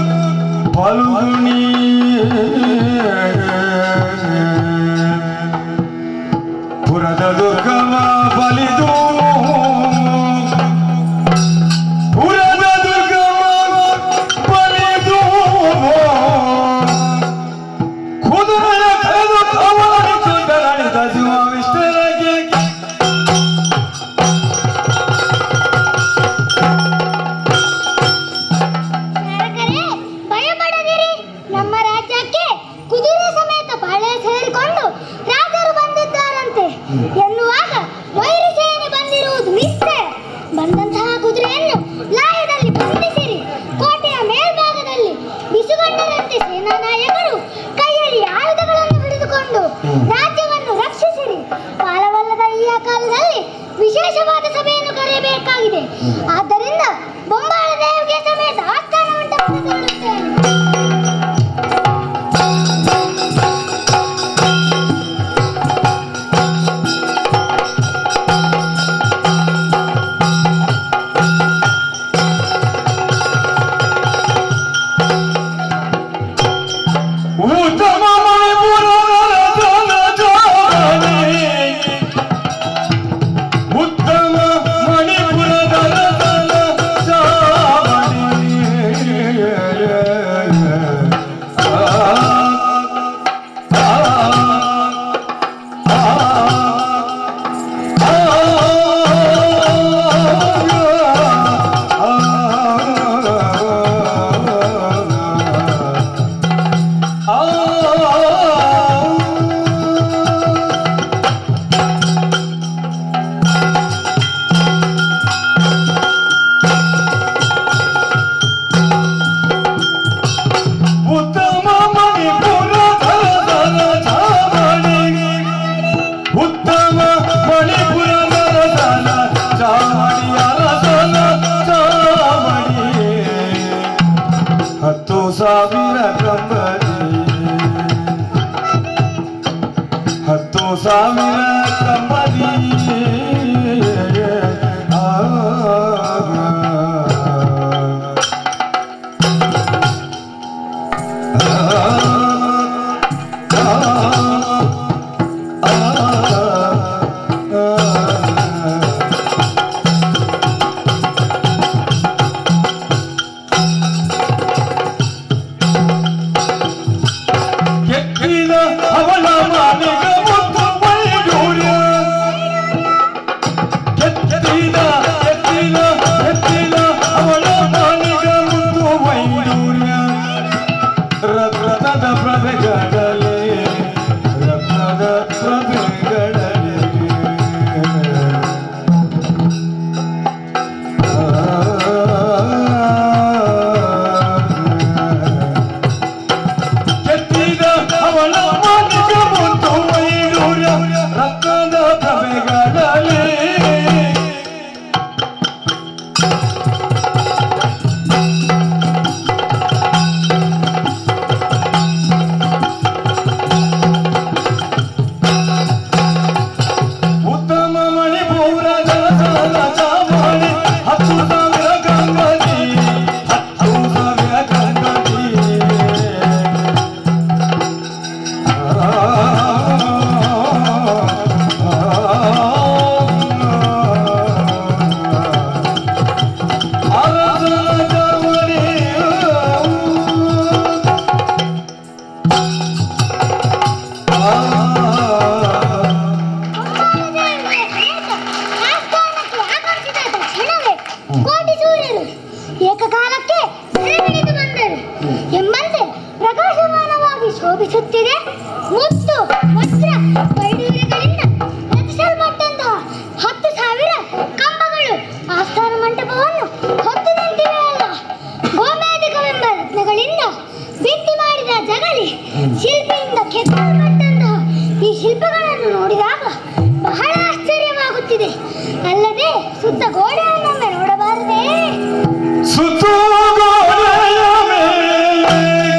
ಬಲಗುಣಿಯೇ. ಪುರದ ದುರ್ಗಮ ಬಲಿದು ಪುರದ ದುರ್ಗಮ ಬಲಿದು ಕುದುರೆಯ ಕರೆದು ಕವಲಿತು ದರಳಿದ ಶಿವವಿಷ್ಟರಿಗೆ ಚಾರಕರೇ ಭಯಪಡದಿರಿ ನಮ್ಮ ರಾಜ್ಯಕ್ಕೆ ಕುದುರೆ ಸಮೇತ ಬಾಳೆ ಸೇರಿಕೊಂಡು ರಾಜರು ಬಂದಿದ್ದಾರಂತೆ ಎನ್ನುವಾಗ ವೈರಿ ಸೇನೆ ಬಂದಿರುವುದು ನಿಶ್ಚಯ ಬಂದಂತಹ ಕುದುರೆಯನ್ನು ಲಾಯದಲ್ಲಿ ಬಂಧಿಸಿರಿ ಕೋಟೆಯ ಮೇಲ್ಭಾಗದಲ್ಲಿ ಬಿಸುಗಣ್ಣರಂತೆ ಸೇನಾ ನಾಯಕರು ಕೈಯಲ್ಲಿ ಆಯುಧಗಳನ್ನು ಹಿಡಿದುಕೊಂಡು ರಾಜ್ಯವನ್ನು ರಕ್ಷಿಸಿರಿ ಕಾಲವಲ್ಲದ ಈ ಕಾಲದಲ್ಲಿ ವಿಶೇಷವಾದ ಸಭೆಯನ್ನು ಕರೆಯಬೇಕಾಗಿದೆ ಆದ್ದರಿಂದ ಬೊಂಬಾಳ ದೇವಿಗೆ ಸಮೇತ ಆಸ್ಥಾನವನ್ನು ಪಡೆದುಕೊಳ್ಳುತ್ತೇನೆ ಉತ್ತಮ ಮಣಿಪುರದ ಜಾನಿ ಉತ್ತಮ ಮಣಿಪುರದ ಉತ್ತಮ ಮಣಿಪುರದ ಜಾಮಣಿ ಉತ್ತಮ ಮಣಿಪುರದ ರಸನ ಚಾಮಣಿಯ ರಸನ ಚಾಮಣಿ ಹತ್ತು ಸಾವಿರ ಕಂಬನಿ ಹತ್ತು ಸಾವಿರ ಕಂಬನಿ ಆ ರತ್ನದ ಪ್ರಭೆಗಳಲ್ಲಿ ರತ್ನದ ಪ್ರಭೆಗಳಲ್ಲಿ ಕೆತ್ತಿದ ಅವಳ ಮಾತಿಗ ಒಂದು ವೈಡೂರ್ಯ ರಕ್ತದ ಪ್ರಭೆಗಳಲ್ಲಿ ಉತ್ತಮ ಮಣಿಪುರದ ಚಾಮಣಿ ಹತ್ತು ಸಾವಿರ ಗಂಗದಿ ಹತ್ತು ಸಾವಿರ ಗಂಗದಿ ಅರಸನ ಚಾಮಣಿ ಕೋಟಿ ಸೂರ್ಯರು ಏಕಕಾಲಕ್ಕೆ ಸೆರೆಹಿಡಿದು ಬಂದರು ಎಂಬಂತೆ ಪ್ರಕಾಶಮಾನವಾಗಿ ಶೋಭಿಸುತ್ತಿದೆ ಮುತ್ತು ವಜ್ರ ವೈಡೂರ್ಯಗಳಿಂದ ರಚಿಸಲ್ಪಟ್ಟಂತಹ ಹತ್ತು ಸಾವಿರ ಕಂಬಗಳು ಆಸ್ಥಾನ ಮಂಟಪವನ್ನು ಹೊತ್ತು ನಿಂತಿವೆಯಲ್ಲ ಗೋಮೇಧಿಕವೆಂಬ ರತ್ನಗಳಿಂದ ಭಿತ್ತಿ ಮಾಡಿದ ಜಗಲಿ ಶಿಲ್ಪಿಯಿಂದ ಕೆತ್ತಲ್ಪಟ್ಟಂತಹ ಈ ಶಿಲ್ಪಗಳನ್ನು ನೋಡಿದಾಗ ಬಹಳ ಆಶ್ಚರ್ಯವಾಗುತ್ತಿದೆ ಅಲ್ಲದೆ ಸುತ್ತ ಗೋಡೆಯನ್ನೊಮ್ಮೆ ನೋಡಬಾರದೇ ಸುತ್ತುಗೋಡೆಯ ಮೇಲೆ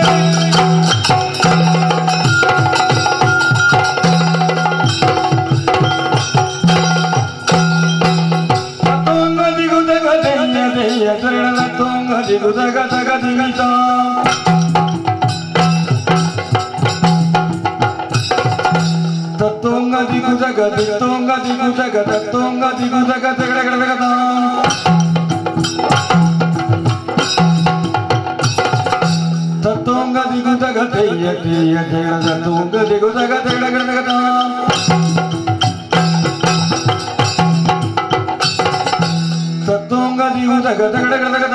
ತೋಂಗ ದಿಗುದಗ ದೆಯ್ಯ ದೆಯ್ಯ ತರಳದ ತೋಂಗ ದಿಗುದಗ ದಗ ದಿಗಿತ ತತ್ತೋಂಗ ದಿಗುದಗ ದಿತ್ತೋಂಗ ದಿಗುದಗ ತತ್ತೋಂಗ ದಿಗುದಗ ತಗಡಗಡಗದ ತತ್ತೋಂಗ ದಿಗುದಗ ದೆಯ್ಯ ದೆಯ್ಯ ತೇಳದ ತೋಂಗ ದಿಗುದಗ ತಗಡಗಡಗದ ತತ್ತೋಂಗ ದಿಗುದಗ ತಗಡಗಡಗದ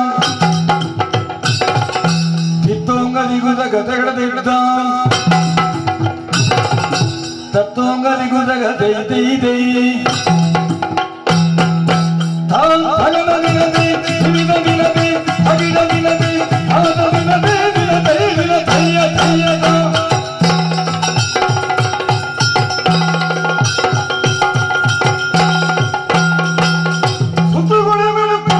ತಿತ್ತೋಂಗ ದಿಗುದಗ ತಗಡದಿಡ್ದ ತತ್ತೋಂಗ ದಿಗುದಗ ದೈ ದೈ ದೈ ತಾನ್ ತಗದ ದಿನದಿ ದಿನದ ದಿನದಿ ಅಗಿಡ ದಿನದಿ ಆದ ದಿನದಿ ದಿನದೈ ದಿನ ದಯ್ಯ ದಯ್ಯದ ಸುತ್ತುಗೊಡೆ ಬೆಳಕು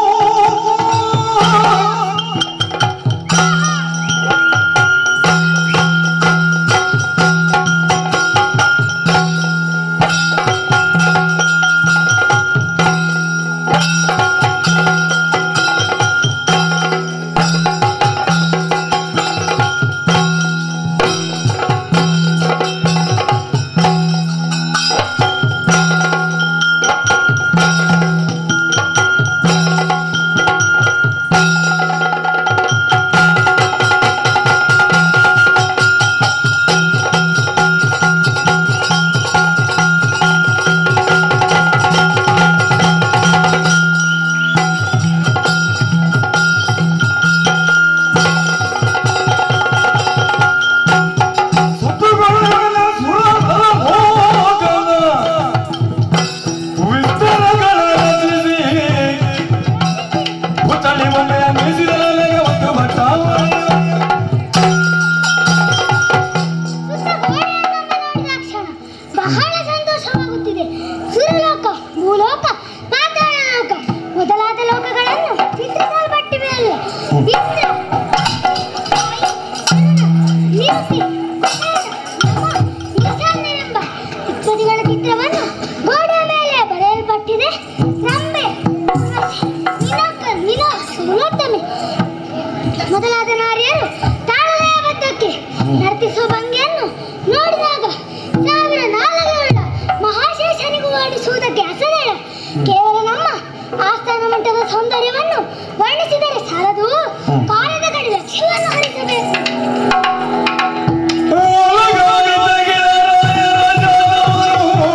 ಸುತ್ತುಗೊಳ್ಳುವನ ಸುರಧರ ಭೋಗದ ವಿಸ್ತರಗಳ ರಚಿಸಿ ಪುತ್ಥಳಿ ಒಮ್ಮೆಯ ಮೀಸಿದಲೆಗೆ ಒಂದು ಮಟ್ಟ ಸುತ್ತ ಗೋಡೆಯನ್ನೊಮ್ಮೆ ನೋಡಿದ ಕ್ಷಣ ಬಹಳ ಸಂತೋಷವಾಗುತ್ತಿದೆ ಸುರಲೋಕ ಭೂಲೋಕ ಪಾತಾಳ ಲೋಕ ಮೊದಲಾದ ಲೋಕಗಳನ್ನು ಚಿತ್ರಿಸಲ್ಪಟ್ಟಿವೆಯಲ್ಲ ಇಂದ್ರ ನಿಯುಕ್ತಿ, ಯಮ, ಈಶಾನ್ಯರೆಂಬ ಇತ್ಯಾದಿಗಳ ಚಿತ್ರವನ್ನು ಗೋಡೆಯ ಮೇಲೆ ಬರೆಯಲ್ಪಟ್ಟಿದೆ ರಂಬೆ ಉರ್ವಶಿ, ನಿನಕ ನಿನ ಸುಲೋತ್ತಮೆ ಮೊದಲಾದ ನಾರಿಯರು ತಾಳಲೆಯ ಬದ್ದಕ್ಕೆ ನರ್ತಿಸುವ ಭಂಗಿಯನ್ನು ನೋಡಿದಾಗ ಸಾವಿರ ನಾಲಗೆಯುಳ್ಳ ಮಹಾಶೇಷನಿಗೂ ವರ್ಣಿಸುವುದಕ್ಕೆ ಅಸದೇಳ ಕೇವಲ ನಮ್ಮ ಆಸ್ಥಾನ ಮಟ್ಟದ ಸೌಂದರ್ಯವನ್ನು ವರ್ಣಿಸಿದರೆ ಸಾಲದು ಕಾಲದ ಕಡೆ ಲಕ್ಷ್ಯವನ್ನು ಹರಿಸಬೇಕು ಒಳಗಾಗಿ ತೆಗೆದ ರಾಜರಜನವರು.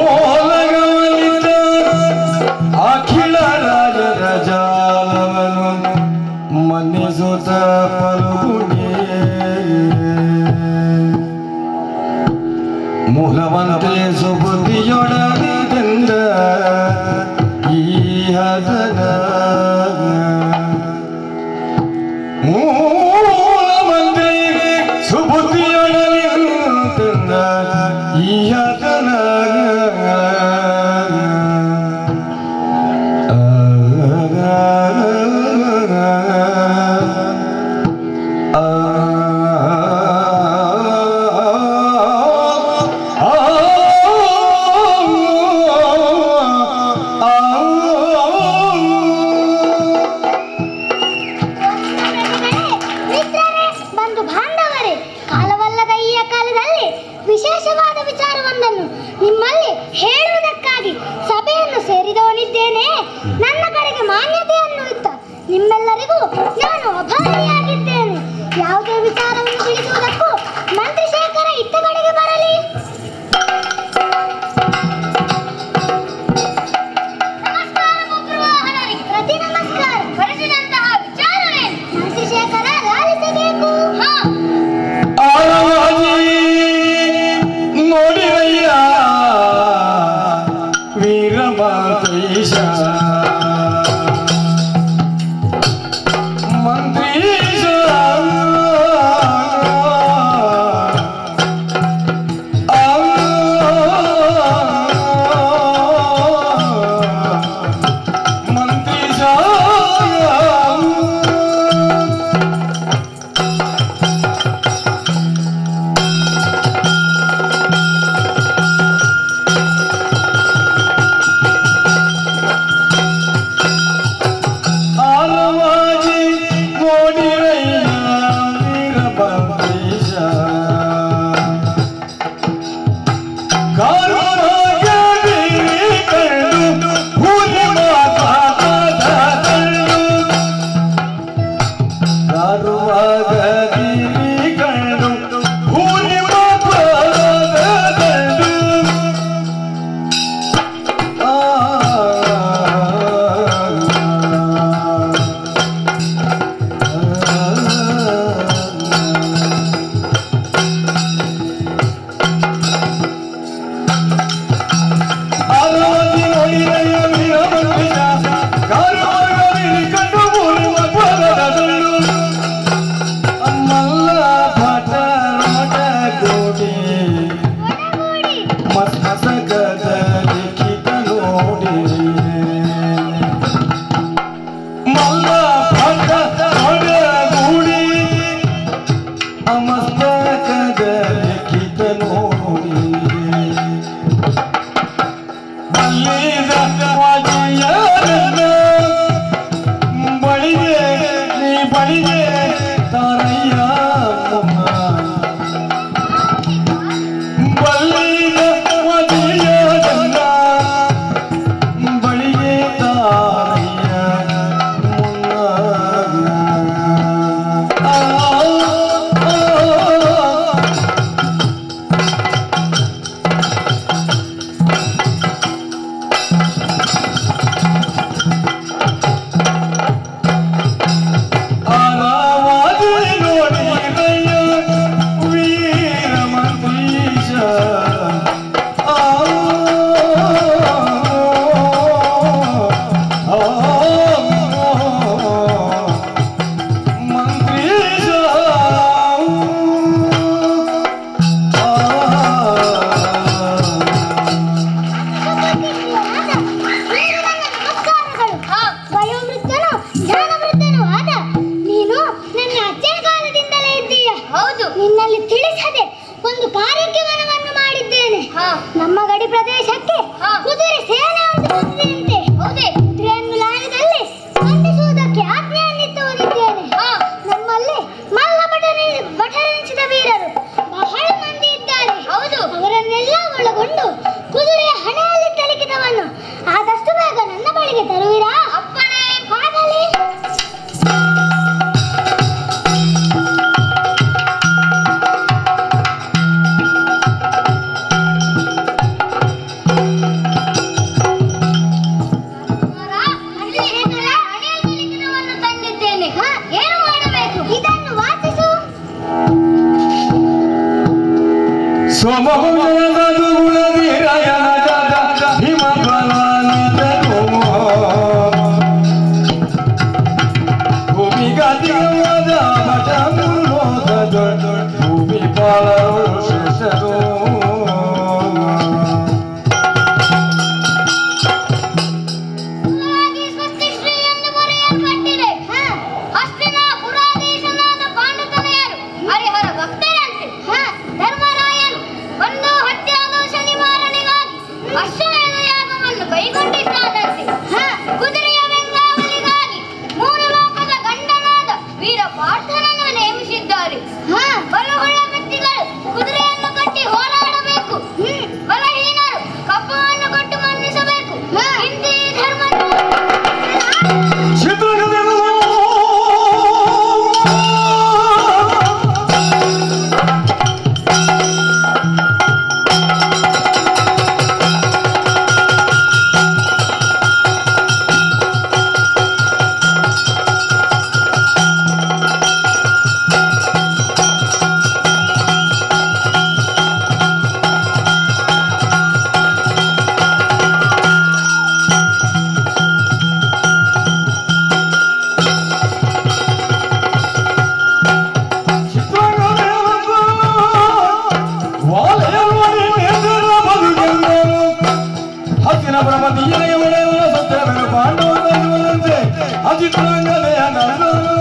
ಓಲಗವನಿತ ಅಖಿಲ ರಾಜರ ಜಾಲವನು ಮನ್ನಿಸುತ್ತ ಪಲುಗುಣಿ ಮೂಲವಂತೆ ಸುಬುದ್ಧಿಯೊಡನಿಂದ ಈ ಹದನ ಮೂಲವಂತೆ ಸುಬುದ್ಧಿಯೊಡನಿಂದ ಈ ಹದನ ಮಿತ್ರರೇ ಬಂಧು ಬಾಂಧವರೇ ಕಾಲವಲ್ಲದ ಈ ಕಾಲದಲ್ಲಿ ವಿಶೇಷವಾದ ವಿಚಾರವೊಂದನ್ನು ನಿಮ್ಮಲ್ಲಿ ಹೇಳುವುದಕ್ಕಾಗಿ ಸಭೆಯನ್ನು ಸೇರಿದವನಿದ್ದೇನೆ ನನ್ನ ಕಡೆಗೆ ಮಾನ್ಯತೆಯನ್ನು ಇತ್ತ ನಿಮ್ಮೆಲ್ಲರಿಗೂ ನಾನು ಅಭಾರಿಯಾಗಿದ್ದೇನೆ ಯಾವುದೇ ವಿಚಾರವನ್ನು ತಿಳಿಸುವುದಕ್ಕೂ ಮಂತ್ರಿಶೇಖರ ಇತ್ತ ಕಡೆಗೆ ಬರಲಿ ನಮಸ್ಕಾರ ಮುಖ್ಯವಾಹನರಿಗೆ ಪ್ರತಿ ನಮಸ್ಕಾರ ಹೊರಸಿದಂತಹ ವಿಚಾರವೇನು ಮಂತ್ರಿಶೇಖರ ಲಾಲಿಸಬೇಕು ಹಾ ನೋಡಿರಯ್ಯ ವೀರಮಾತೇಶ ಮಂತ್ರೀಶ ಮಂತ್ರೀಶ ಆಲವಾಗಿ ನೋಡಿರಯ್ಯ ವೀರಭದ್ರೇಶ. ಕಾಲವಾಗಿ ಕಂಡು ಹುಲಿ ಮಾತಾದ ಕಂಡು. ಕಾಲವಾಗಿ ಕಂಡು ಹುಲಿ ಮಾತಾದ ಕಂಡು. ಮಲ್ಲ ಭಟ್ಟ ಗುಡಿ ಮಸ್ತಕದಲ್ಲಿ ಕಿತ ನೋಡಿ ಮಲ್ಲಿದ ವಾಜಿಯರನ್ನ ಬಳಿಗೆ ನೀ ಬಳಿಗೆ ತಾರಯ್ಯ ಬಲ್ಲಿದ ವಾಜಿಯರನ್ನ ಬಳಿಗೆ ತಾರಯ್ಯ ಮುನ್ನ ಆ ಆ, ಆ ಆರಾಧನೆ ಏನು ಮಾಡಬೇಕು ಇದನ್ನು ವಾಚಿಸು ಸ್ವಭಾವನದು ಗುಣವೀರಯನ ಜಗ ಹಿಮಬಲಾನಿತನು ಭೂಮಿಗತಿಗವಾದ ಮಠಮುಲೋಕದ ಭೂಮಿ ಪಾಲರು ಶ್ರೇಷ್ಠರು ಹಾಗೆ ಸ್ವಸ್ತಿಶ್ರೀ ಎಂದು ಬರೆಯಲ್ಪಟ್ಟಿದೆ ಹಸ್ತಿನ ಪುರಾಧೀಶನಾದ ಪಾಂಡುತನಯರು ಹರಿಹರ ಭಕ್ತರಂತೆ ಧರ್ಮರಾಯನು ಒಂದು ಹತ್ಯಾದೋಷ ನಿವಾರಣೆಗಾಗಿ ಅಶ್ವಮೇಧ ಯಾಗವನ್ನು ಕೈಗೊಂಡಿದ್ದಾನಂತೆ ಕುದುರೆಯ ಬೆಂಗಾವಲಿಗಾಗಿ ಮೂರು ಲೋಕದ ಗಂಡನಾದ ವೀರ ಪಾರ್ಥನನ್ನು ನೇಮಿಸಿದ್ದಾರೆ ಬಲವುಳ್ಳ ವ್ಯಕ್ತಿಗಳು ಕುದುರೆಯನ್ನು ಕಟ್ಟಿ ಹೋರಾಡಬೇಕು ಬಲಹೀನರು ಕಪ್ಪವನ್ನು ಕೊಟ್ಟು ಮನ್ನಿಸಬೇಕು ಹಿಂದೆ ಧರ್ಮ ಹತ್ತಿನ ಬ್ರಹ್ಮದೀಯನಿಗೆ ಒಡೆಯುವ ಸತ್ಯವೆನು ಪಾಂಡವರಂತೆ ಅಜಿತ್ರಾಂಗನೆಯ ನಡೆದನು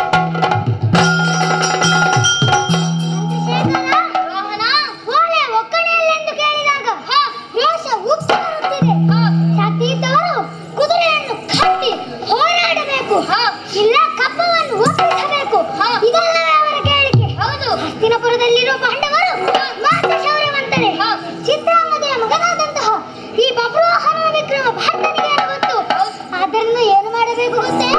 ವಾಹನ ಓಲೆ ಒಕ್ಕಣೆಯಲ್ಲೆಂದು ಕೇಳಿದಾಗ ರೋಷ ಉಕ್ಕಿ ಬರುತ್ತಿದೆ ಶಕ್ತಿ ಇದ್ದವರು ಕುದುರೆಯನ್ನು ಕಟ್ಟಿ ಹೋರಾಡಬೇಕು ಇಲ್ಲ ಕಪ್ಪವನ್ನು ಒಪ್ಪಿಸಬೇಕು ಇದೆಲ್ಲವೇ ಅವರ ಕೇಳಿಕೆ ಹೌದು ಹಸ್ತಿನಪುರದಲ್ಲಿರುವ ಪಾಂಡವರು ಮಾತ್ರ ಶೌರ್ಯವಂತರೇ ಚಿತ್ರಾಂಗದೆಯ ಮಗನಾದಂತಹ ಈ ಬಬ್ರುವಾಹನ ವಿಕ್ರಮ ಭಟ್ಟನಿಗೆ ಏನು ಗೊತ್ತು ಅದನ್ನು ಏನು ಮಾಡಬೇಕು ಗೊತ್ತೇ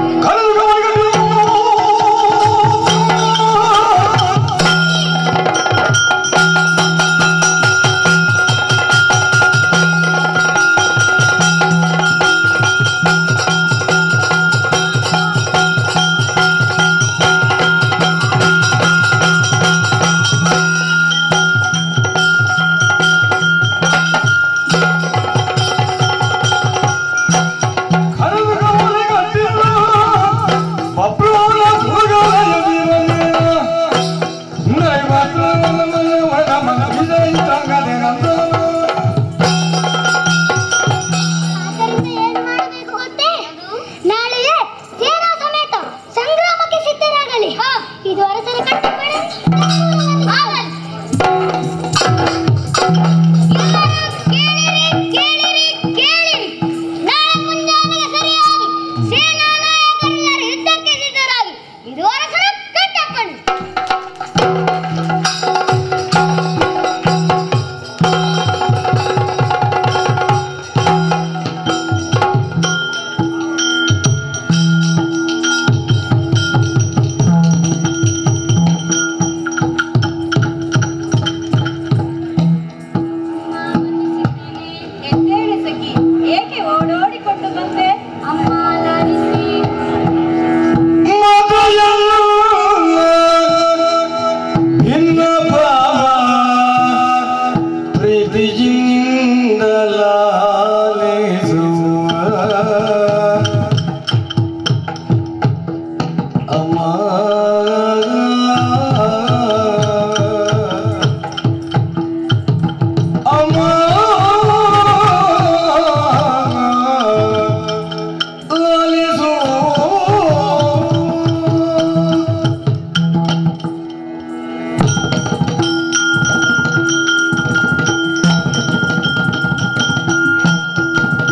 ಆದ್ದರಿಂದ ಏನು ಮಾಡಬೇಕು ಗೊತ್ತೇ ನಾಳೆಯೇ ಸೇನಾ ಸಮೇತ ಸಂಗ್ರಾಮಕ್ಕೆ ಸಿದ್ಧರಾಗಲಿ ಇದು ಅರಸರ ಕಟ್ಟಪ್ಪಣೆ ಕೇಳಿರಿ ಕೇಳಿರಿ ಕೇಳಿರಿ ನಾಳೆ ಮುಂಜಾನೆಗೆ ಸರಿಯಾಗಿ ಸೇನಾ ನಾಯಕರೆಲ್ಲರೂ ಯುದ್ಧಕ್ಕೆ ಸಿದ್ಧರಾಗಿ ಇದು ಅರಸರ ಕಟ್ಟಪ್ಪಣೆ ಎದ್ದೇಳಿ ಸಖಿ ಏಕೆ ಓಡೋಡಿಕೊಂಡು ಬಂದೆ ಅಮ್ಮ ಲಾಲಿಸಿ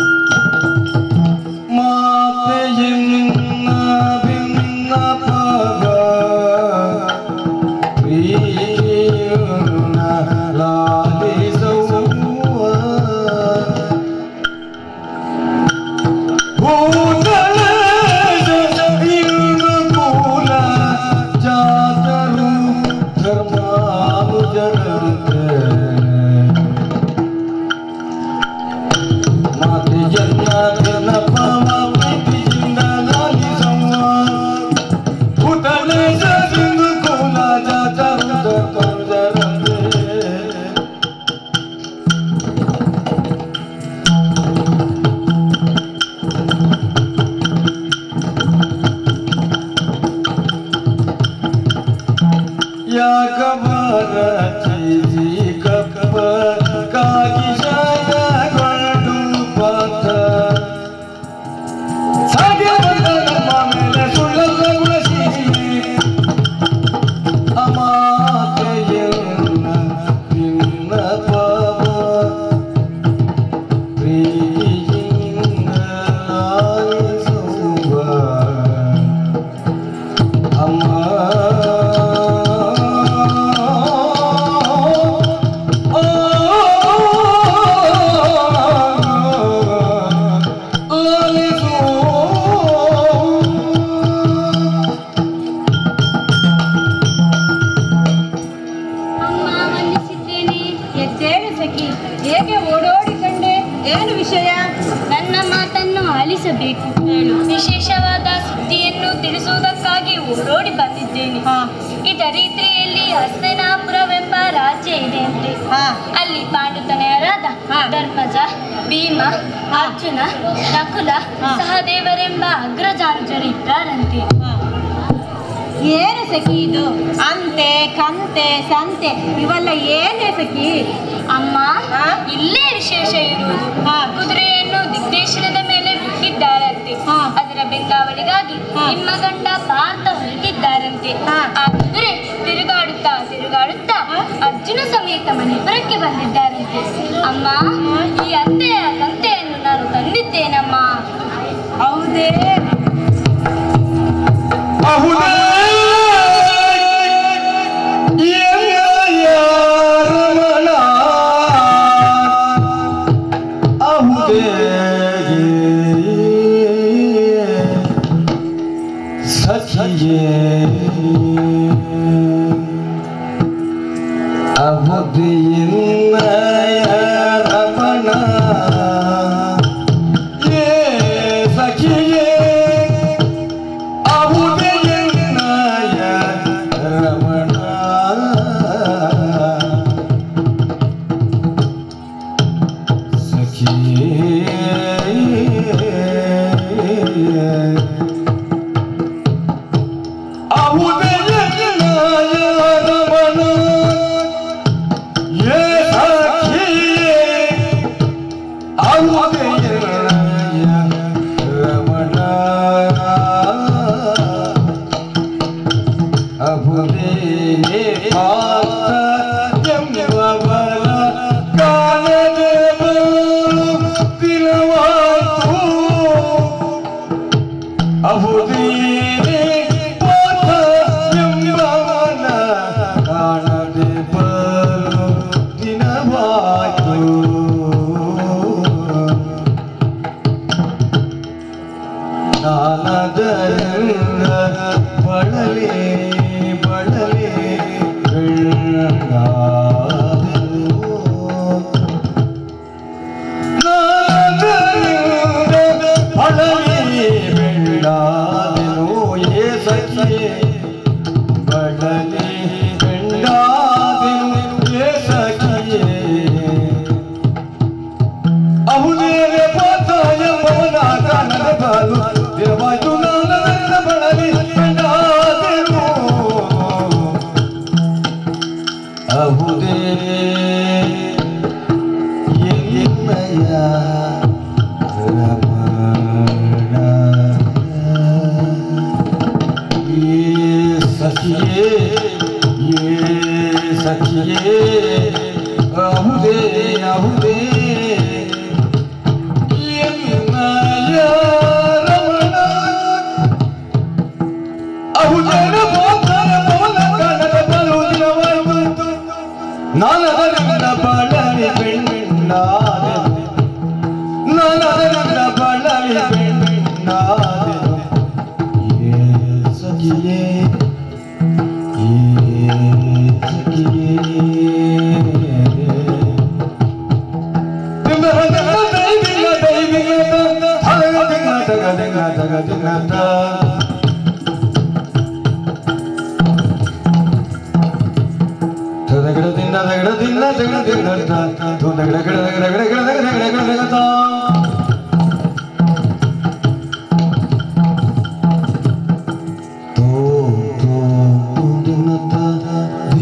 ಮಾತೆಯನ್ನ ಭಿನ್ನ ಯಾಕಬರ ಚೀಸಿ ಕಪ್ಪ ಕಾಗಿ ಶಾಯಗೊಂಡು ಪಾತ ಸಾಗೆ ಬಂದ ನಮ್ಮ ಮೇಲೆ ಸುಳ್ಳಲ್ಲ ಗುಣಶೀಲಿ ಅಮಾತೆಯನ್ನ ಭಿನ್ನ ಪಾವ ಪ್ರೀತಿಯಿಂದ ಲಾಲಿಸುವ ಅಮ್ಮ ಅಮ್ಮ ವಂದಿಸಿದ್ದೇನೆ ಎದ್ದೇಳು ಸಖಿ ಹೇಗೆ ಓಡೋಡಿ ಕಂಡೆ ಏನು ವಿಷಯ ನನ್ನ ಮಾತನ್ನು ಆಲಿಸಬೇಕು ವಿಶೇಷವಾದ ಸುದ್ದಿಯನ್ನು ತಿಳಿಸುವುದಕ್ಕಾಗಿ ಓಡೋಡಿ ಬಂದಿದ್ದೇನೆ ಹಾ ಈ ಧರಿತ್ರಿಯಲ್ಲಿ ಹಸ್ತನಾಪುರವೆಂಬ ರಾಜ್ಯ ಇದೆ ಅಂತೆ ಹಾ ಅಲ್ಲಿ ಪಾಂಡುತನೆಯರಾದ ಹಾ. ಧರ್ಮಜ ಭೀಮ ಅರ್ಜುನ ನಕುಲ ಹಾ. ಸಹದೇವರೆಂಬ ಅಗ್ರಜಾನುಜರು ಇದ್ದಾರಂತೆ ಹಾ. ಏನು ಸಖಿ ಇದು ಅಂತೆ ಕಂತೆ ಸಂತೆ ಇವೆಲ್ಲ ಏನೇ ಸಖಿ ಅಮ್ಮ ಹಾ? ಇಲ್ಲೇ ವಿಶೇಷ ಇರುವುದು ಹಾ. ಕುದುರೆಯನ್ನು ದಿಗ್ದೇಶನದ ಮೇಲೆ ಬಿಟ್ಟಿದ್ದಾರಂತೆ ಹಾ. ಅದರ ಬೆಂಗಾವಲಿಗಾಗಿ ಹಾ. ನಿಮ್ಮ ಗಂಡ ಪಾರ್ಥ ಹೊರಟಿದ್ದಾರಂತೆ ಹಾ. ಆ ಕುದುರೆ ತಿರುಗಾಡುತ್ತಾ ತಿರುಗಾಡುತ್ತಾ ಹಾ. ಅರ್ಜುನ ಸಮೇತ ಮಣಿಪುರಕ್ಕೆ ಬಂದಿದ್ದಾರಂತೆ ಅಮ್ಮ ಈ ಅತ್ತೆಯ ಕಂತೆಯನ್ನು ನಾನು ತಂದಿದ್ದೇನಮ್ಮ ಹೌದೇ ರಮಣ ಏ ಸಖಿಯೇ ಅಹುದೆಯನ್ನಾಯ ರಮಣ ಸಖಿಯೇ ಅಹುದೆಯನ್ನಾಯ ರಮಣ ಏ ಸಖಿಯೇ ಅಹುದೆಯನ್ನಾಯ ರಮಣ ಅಹುದೇ ಪಾತ್ರ ಎಂಬವರ ಕಾಲದೆ ದಿನವಾಯಿತು ಅಹುದೇ ಪಾತ್ರ ಎಂಬವನ ಕಾಣದೆ ಬರು ದಿನವಾಯಿತು ನಾನದರಿಂದ ಬಳಲೆ ಬಳಲೆ ಬೆಳ್ಳಾದೆನು. ನಾನದರಿಂದ ಬಳಲೆ ಬೆಳ್ಳಾದೆನು. ಏ ಸಖಿಯೇ ಬಳಲೆ ಬೆಳ್ಳಾದೆನು. ಏ ಸಖಿಯೇ ಅಹುದೇನೆ ಪಾತಾಯ ಪವನ ಕಾನದ ಬಾಲು ದೇವಾಯು ನಾನದ ಬಳಲಿ ಕಂಡಾದೆನು ಅಹುದೇ ಎನ್ನಯ ರಮಣ ಏ ಸಖಿಯೇ ಏ ಸಖಿಯೇ ಅಹುದೇ ಅಹುದೇ ಎನ್ನಯ ರಮಣ ಅಹುದೇನ ಪಾತ್ರ ಪವನ ಕಾಣದ ಬಲು ದಿನವಾಯಿತು ನಾನದರಿಂದ ಬಳಲಿ ಬೆಣ್ಣಾದೆನು ನಾನದರಿಂದ ಬಳಲಿ ಬೆಣ್ಣಾದೆನು ಏ ಸಖಿಯೇ ಏ ಸಖಿಯೇ ದಿನ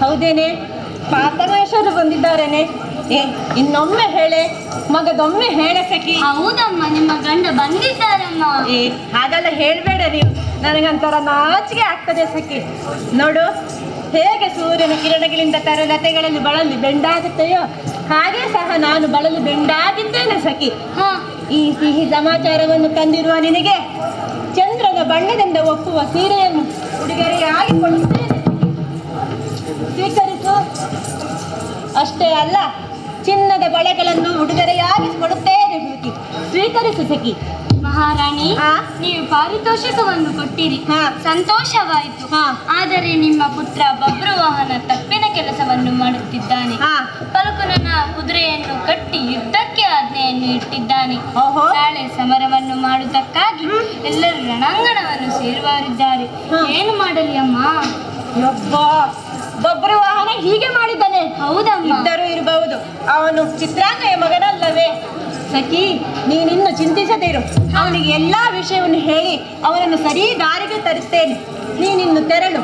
ಹೌದೇನೆ ಪಾತಮೇಶ್ವರು ಬಂದಿದ್ದಾರೇನೆ ಏ ಇನ್ನೊಮ್ಮೆ ಹೇಳೆ ಮಗದೊಮ್ಮೆ ಹೇಳೆ ಸಖಿ ಹೌದಮ್ಮ ನಿಮ್ಮ ಗಂಡ ಬಂದಿದ್ದಾರಮ್ಮ ಏ ಹಾಗೆಲ್ಲ ಹೇಳ್ಬೇಡ ನೀವು ನನಗಂತರ ನಾಚಿಕೆ ಆಗ್ತದೆ ಸಖಿ ನೋಡು ಹೇಗೆ ಸೂರ್ಯನ ಕಿರಣಗಳಿಂದ ತರಗತೆಗಳಲ್ಲಿ ಬಳಲಿ ಬೆಂಡಾಗುತ್ತೆಯೋ ಹಾಗೆ ಸಹ ನಾನು ಬಳಲಿ ಬೆಂಡಾಗಿದ್ದೇನೆ ಸಖಿ ಹಾ ಈ ಸಿಹಿ ಸಮಾಚಾರವನ್ನು ತಂದಿರುವ ನಿನಗೆ ಚಂದ್ರನ ಬಣ್ಣದಿಂದ ಒಪ್ಪುವ ಸೀರೆಯನ್ನು ಉಡುಗೊರೆಯಾಗಿ ಕೊಡುತ್ತೇನೆ ಸ್ವೀಕರಿಸು ಅಷ್ಟೇ ಅಲ್ಲ ಚಿನ್ನದ ಬಳೆಗಳನ್ನು ಉಡುಗೊರೆಯಾಗಿ ಕೊಡುತ್ತೇನೆ ಸಖಿ ಸ್ವೀಕರಿಸು ಸಖಿ ಮಹಾರಾಣಿ ಆ? ನೀವು ಪಾರಿತೋಷಕವನ್ನು ಕೊಟ್ಟಿರಿ ಹಾ. ಸಂತೋಷವಾಯಿತು ಹಾ. ಆದರೆ ನಿಮ್ಮ ಪುತ್ರ ಬಬ್ರುವಾಹನ ತಪ್ಪಿನ ಕೆಲಸವನ್ನು ಮಾಡುತ್ತಿದ್ದಾನೆ ಹಾ ಪಲಕುನನ ಕುದುರೆಯನ್ನು ಕಟ್ಟಿ ಯುದ್ಧಕ್ಕೆ ಆಜ್ಞೆಯನ್ನು ಇಟ್ಟಿದ್ದಾನೆ ಓಹೋ ನಾಳೆ ಸಮರವನ್ನು ಮಾಡುವುದಕ್ಕಾಗಿ ಎಲ್ಲರೂ ರಣಾಂಗಣವನ್ನು ಸೇರುವವರಿದ್ದಾರೆ ಹಾ. ಏನು ಮಾಡಲಿ ಅಮ್ಮ ಯಬ್ಬ ಬೊಬ್ಬರು ವಾಹನ ಹೀಗೆ ಮಾಡಿದ್ದಾನೆ ಹೌದಮ್ಮ ಇದ್ದರೂ ಇರಬಹುದು ಅವನು ಚಿತ್ರಾಂಗಯ ಮಗನಲ್ಲವೇ ಸಖಿ ನೀನಿನ್ನು ಚಿಂತಿಸದಿರು ಅವನಿಗೆ ಎಲ್ಲಾ ವಿಷಯವನ್ನು ಹೇಳಿ ಅವನನ್ನು ಸರಿ ದಾರಿಗೆ ತರುತ್ತೇನೆ ನೀನಿನ್ನು ತೆರಳು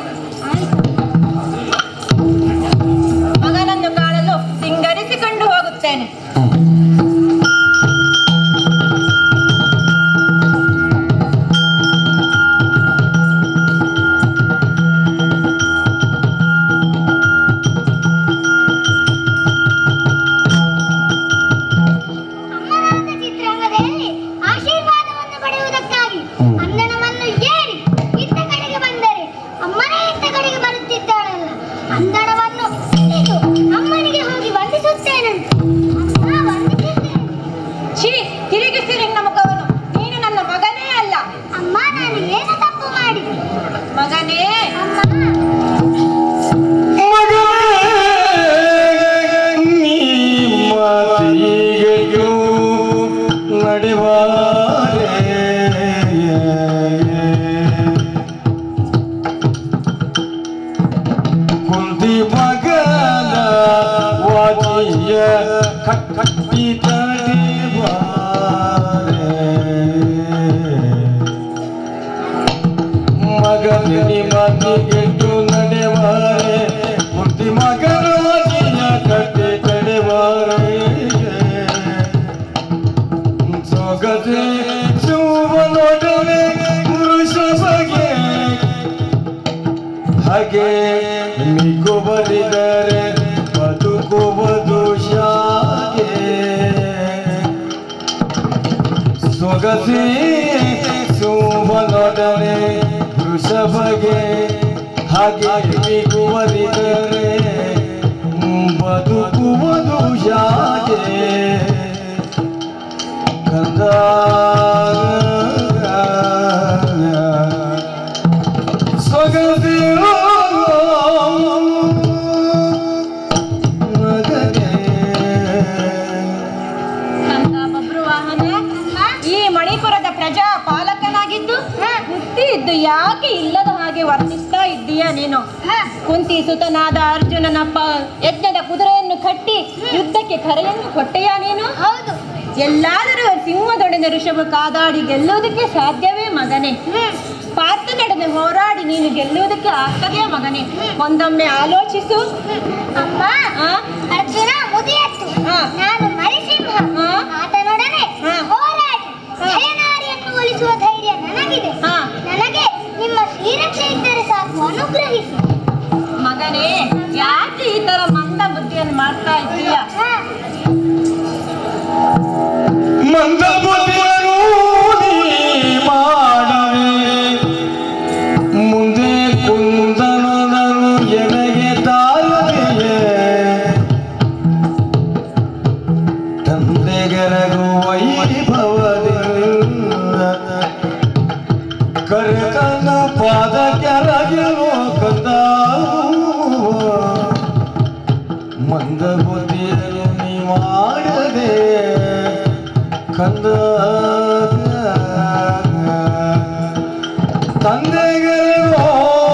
ಮಗನನ್ನು ಕಾಣಲು ಸಿಂಗರಿಸಿಕೊಂಡು ಹೋಗುತ್ತೇನೆ ಅಮ್ಮನಾದ ಚಿತ್ರರಂಗದಲ್ಲಿ ಆಶೀರ್ವಾದವನ್ನು ಪಡೆಯುವುದಕ್ಕಾಗಿ ಅಂದಣವನ್ನು ಏರಿ ಇತ್ತ ಕಡೆಗೆ ಬಂದರೆ ಅಮ್ಮನೇ ಇತ್ತ ಕಡೆಗೆ ಬರುತ್ತಿದ್ದಾಳಲ್ಲ ಅಂದಣವನ್ನು ಹಿಡಿದು ಅಮ್ಮನಿಗೆ ಹೋಗಿ ವಂದಿಸುತ್ತೇನಂತೆ ಅಮ್ಮ ವಂದಿಸಿದ್ದೇನೆ ಛೀ ತಿರುಗಿಸಿ ನಿನ್ನ ಮುಖವನ್ನು ನೀನು ನನ್ನ ಮಗನೇ ಅಲ್ಲ ಅಮ್ಮ ನಾನು ಏನು ತಪ್ಪು ಮಾಡಿದೆ ಮಗನೇ ಅಮ್ಮ ಮಾತಿಗೆಯೂ ನಡೆವಾರೆ ಕುಂದಿ ಮಗನ ವಾದಿಯ ಕಟ್ಟಿ ಮಗನಿ ಮಾತಿಗೆಟ್ಟು ನಡೆವಾರೆ ಕುಂದಿ ಮಗನ ವಾದಿಯ ಕಟ್ಟಿ ತಡೆವಾರೆ ಸೊಗಸೆ ಸುವನೊಡನೆ ಪುರುಷ ಬಗೆ ಹಾಗೆ ಮಿಗು ಬರಿದರೆ ಬದುಕುವುದು ಶಾಗೆ ಸೊಗಸೆ ಸುವನೊಡನೆ ಪುರುಷ ಬಗೆ ಹಾಗೆ ಮಿಗು ಬರಿದರೆ ಬದುಕುವುದು ಶಾಗೆ ಕಂದ ಸ್ವಗತಿಯೋ ಕಂದ ಬಬ್ರುವಾಹನ ಈ ಮಣಿಪುರದ ಪ್ರಜಾ ಪಾಲಕನಾಗಿದ್ದು ಬುದ್ಧಿ ಇದ್ದು ಯಾಕೆ ಇಲ್ಲದ ಹಾಗೆ ವರ್ತಿಸ್ತಾ ಇದ್ದೀಯ ನೀನು ಕುಂತಿ ಸುತನಾದ ಅರ್ಜುನನ ಪ ಯಜ್ಞದ ಕುದುರೆಯನ್ನು ಕಟ್ಟಿ ಯುದ್ಧಕ್ಕೆ ಕರೆಯನ್ನು ಕೊಟ್ಟೆಯ ನೀನು ಹೌದು ಎಲ್ಲಾದರೂ ಸಿಂಹದೊಡನೆ ಋಷಭ ಕಾದಾಡಿ ಗೆಲ್ಲುವುದಕ್ಕೆ ಸಾಧ್ಯವೇ ಮಗನೇ ಪಾರ್ಥನೊಡನೆ ಹೋರಾಡಿ ನೀನು ಗೆಲ್ಲುವುದಕ್ಕೆ ಆಗ್ತದೆಯೇ ಮಗನೇ ಒಂದೊಮ್ಮೆ ಆಲೋಚಿಸು ಅಮ್ಮ ಆ? ಅರ್ಜುನ ಮುದಿಯತ್ತು ಹಾ. ನಾನು ಮರಿಸಿಂಹ ಹಾ. ಆತನೊಡನೆ ಹಾ. ಹೋರಾಡಿ ಹಾ. ಜಯನಾರಿಯನ್ನು ಒಲಿಸುವ ಧೈರ್ಯ ನನಗಿದೆ ಹಾ. ನನಗೆ ನಿಮ್ಮ ಶ್ರೀರಕ್ಷೆ ಇದ್ದರೆ ಸಾಕು ಅನುಗ್ರಹಿಸಿ ಮಗನೇ ಯಾಕೆ ಈ ತರ ಮಂದ ಬುದ್ಧಿಯನ್ನು ಮಾಡ್ತಾ ಇದ್ದೀಯ ಹಾ. ಮಂದ ಬುದ್ಧಿಯನ್ನು ನೀ ಮಾಡವೆ ಮುಂದೆ ಕುಂದನನು ಎನಗೆ ತಾರದೆಯೇ ತಂದೆಗರಗು ವೈಭವದಿಂದ ಕರೆತನ ಪಾದ ಕೆಳಗಿರೋ ಕಂದ ಮಂದ ಬುದ್ಧಿಯನ್ನು ನೀ ಮಾಡದೆ ಕಂದ ತಂದೆಗೋ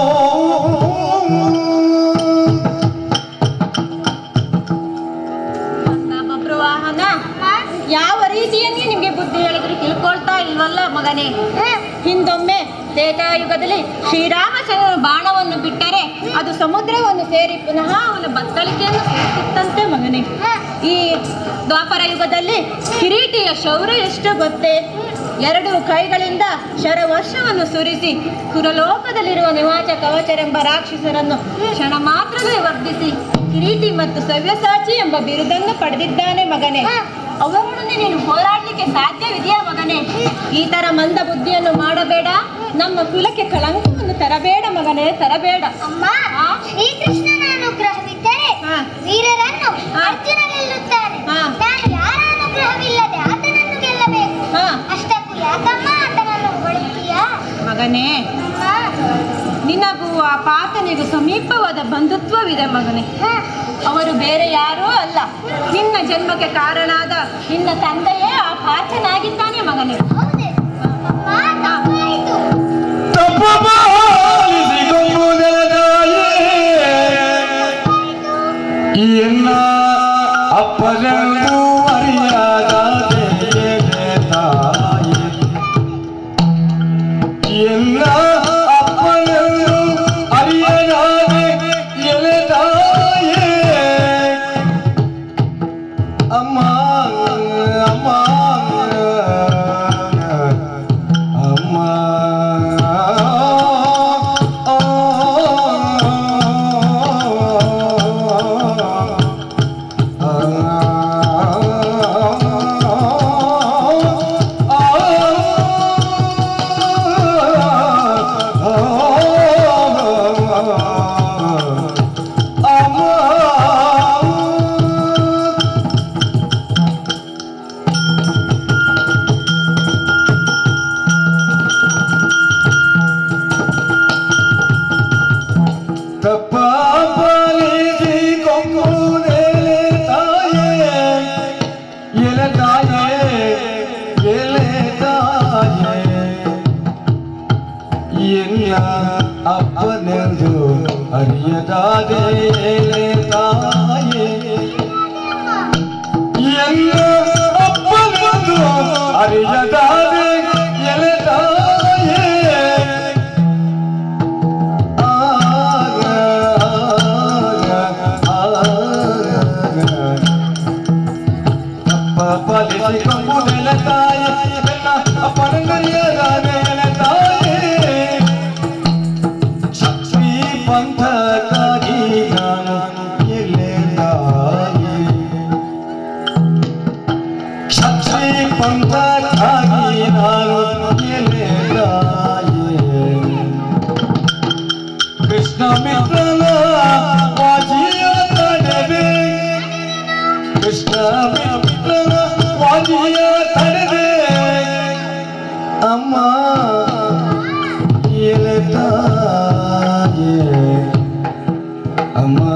ನನ್ನ ಬಬ್ರುವಾಹನ ಯಾವ ರೀತಿಯಲ್ಲಿ ನಿಮಗೆ ಬುದ್ಧಿ ಹೇಳಿದ್ರು ತಿಳ್ಕೊಳ್ತಾ ಇಲ್ವಲ್ಲ ಮಗನೇ ಹಿಂದೊಮ್ಮೆ ತ್ರೇತಾಯುಗದಲ್ಲಿ ಶ್ರೀರಾಮ ರಾಕ್ಷಸನ ಬಾಣವನ್ನು ಬಿಟ್ಟರೆ ಅದು ಸಮುದ್ರವನ್ನು ಸೇರಿ ಪುನಃ ಅವನ ಬತ್ತಳಿಕೆಯನ್ನು ಸೇರುತ್ತಿತ್ತಂತೆ ಮಗನೇ ಈ ದ್ವಾಪರ ಯುಗದಲ್ಲಿ ಕಿರೀಟಿಯ ಶೌರ್ಯ ಎಷ್ಟು ಗೊತ್ತೇ ಎರಡು ಕೈಗಳಿಂದ ಶರವರ್ಷವನ್ನು ಸುರಿಸಿ ಸುರಲೋಕದಲ್ಲಿರುವ ನಿವಾಚ ಕವಚರೆಂಬ ರಾಕ್ಷಸರನ್ನು ಕ್ಷಣ ಮಾತ್ರವೇ ವರ್ಧಿಸಿ ಕಿರೀಟಿ ಮತ್ತು ಸವ್ಯಸಾಚಿ ಎಂಬ ಬಿರುದನ್ನು ಪಡೆದಿದ್ದಾನೆ ಮಗನೇ ಅವರೊಡನೆ ನೀನು ಹೋರಾಡಲಿಕ್ಕೆ ಸಾಧ್ಯವಿದೆಯಾ ಮಗನೇ ಈ ತರ ಮಂದ ಬುದ್ಧಿಯನ್ನು ಮಾಡಬೇಡ ನಮ್ಮ ಕುಲಕ್ಕೆ ಕಳಂಕವನ್ನು ತರಬೇಡ ಮಗನೇ ತರಬೇಡ ಅಮ್ಮ ಆ? ಶ್ರೀಕೃಷ್ಣನ ಅನುಗ್ರಹವಿದ್ದರೆ ಹಾ. ವೀರರನ್ನು ಹಾ. ಅರ್ಜುನ ಗೆಲ್ಲುತ್ತಾನೆ ಹಾ. ನಾನು ಯಾರ ಅನುಗ್ರಹವಿಲ್ಲದೆ ಆತನನ್ನು ಗೆಲ್ಲಬೇಕು ಹಾ. ಅಷ್ಟಕ್ಕೂ ಯಾಕಮ್ಮ ಆತನನ್ನು ಹೊಗಳುತ್ತೀಯಾ ಮಗನೇ ಅಮ್ಮ ನಿನಗೂ ಆ ಪಾತನಿಗೂ ಸಮೀಪವಾದ ಬಂಧುತ್ವವಿದೆ ಮಗನೇ ಹಾ. ಅವರು ಬೇರೆ ಯಾರೂ ಅಲ್ಲ ನಿನ್ನ ಜನ್ಮಕ್ಕೆ ಕಾರಣಾದ ನಿನ್ನ ತಂದೆಯೇ ಆ ಪಾರ್ಥನಾಗಿದ್ದಾನೆ ಮಗನೇ ಹೌದೇ ಅಮ್ಮ ತಪ್ಪಾಯಿತು ತಪ್ಪು ಪಾಲಿಸಿಕೊಂಬುದೆಲದಾಯೇ ಎನ್ನ ಅಪ್ಪನನ್ನು ಅರಿಯಾದ ತಾಯಿ ಎನ್ನ ಅಪ್ಪನನ್ನು ಅರಿಯಲಾದ ಎಲೆದಾಯೇ ಅಮ್ಮ ಅಮ್ಮ ಅಮ್ಮ ಅಮ್ಮ ತಪ್ಪ ಪಾಲಿಸಿ ಕೊಂಬುದೇಲೆ ತಾಯೇ ಎಲೆ ತಾಯೇ ಎಲೆ ತಾಯೇ ಎಲ್ಲ ಅಪ್ಪನೆಂದು ಅರಿಯದಾದೆ ಎಲೆ ತಾಯೇ ಎಲ್ಲ ಅಪ್ಪನೆಂದು ಅರಿಯದಾದೆ ಎಲೆ ತಾಯೇ ಪಾಲಿಸಿಕೊಂಬುದೆಲ ತಾಯಿ ಅಪ್ಪನಂಗರಿಯದಾನೆಲ ತಾಯಿ ಶ್ರೀ ಪಂಥಕ್ಕಾಗಿ ನಾನು ಎಲ್ಲೇ ತಾಯಿ ಕ್ಷತ್ರಿ ಪಂಥಕ್ಕಾಗಿ ನಾನು ಎಲ್ಲೇ ತಾಯಿ ಕೃಷ್ಣ ಮಿತ್ರನ ವಾಜಿಯ ತಡೆದೆ ಕೃಷ್ಣ ಮಿತ್ರನ ವಾಜಿಯ ತಡೆದೆ ಅಮ್ಮ ಎಲೆ ತಾಯೇ ಅಮ್ಮ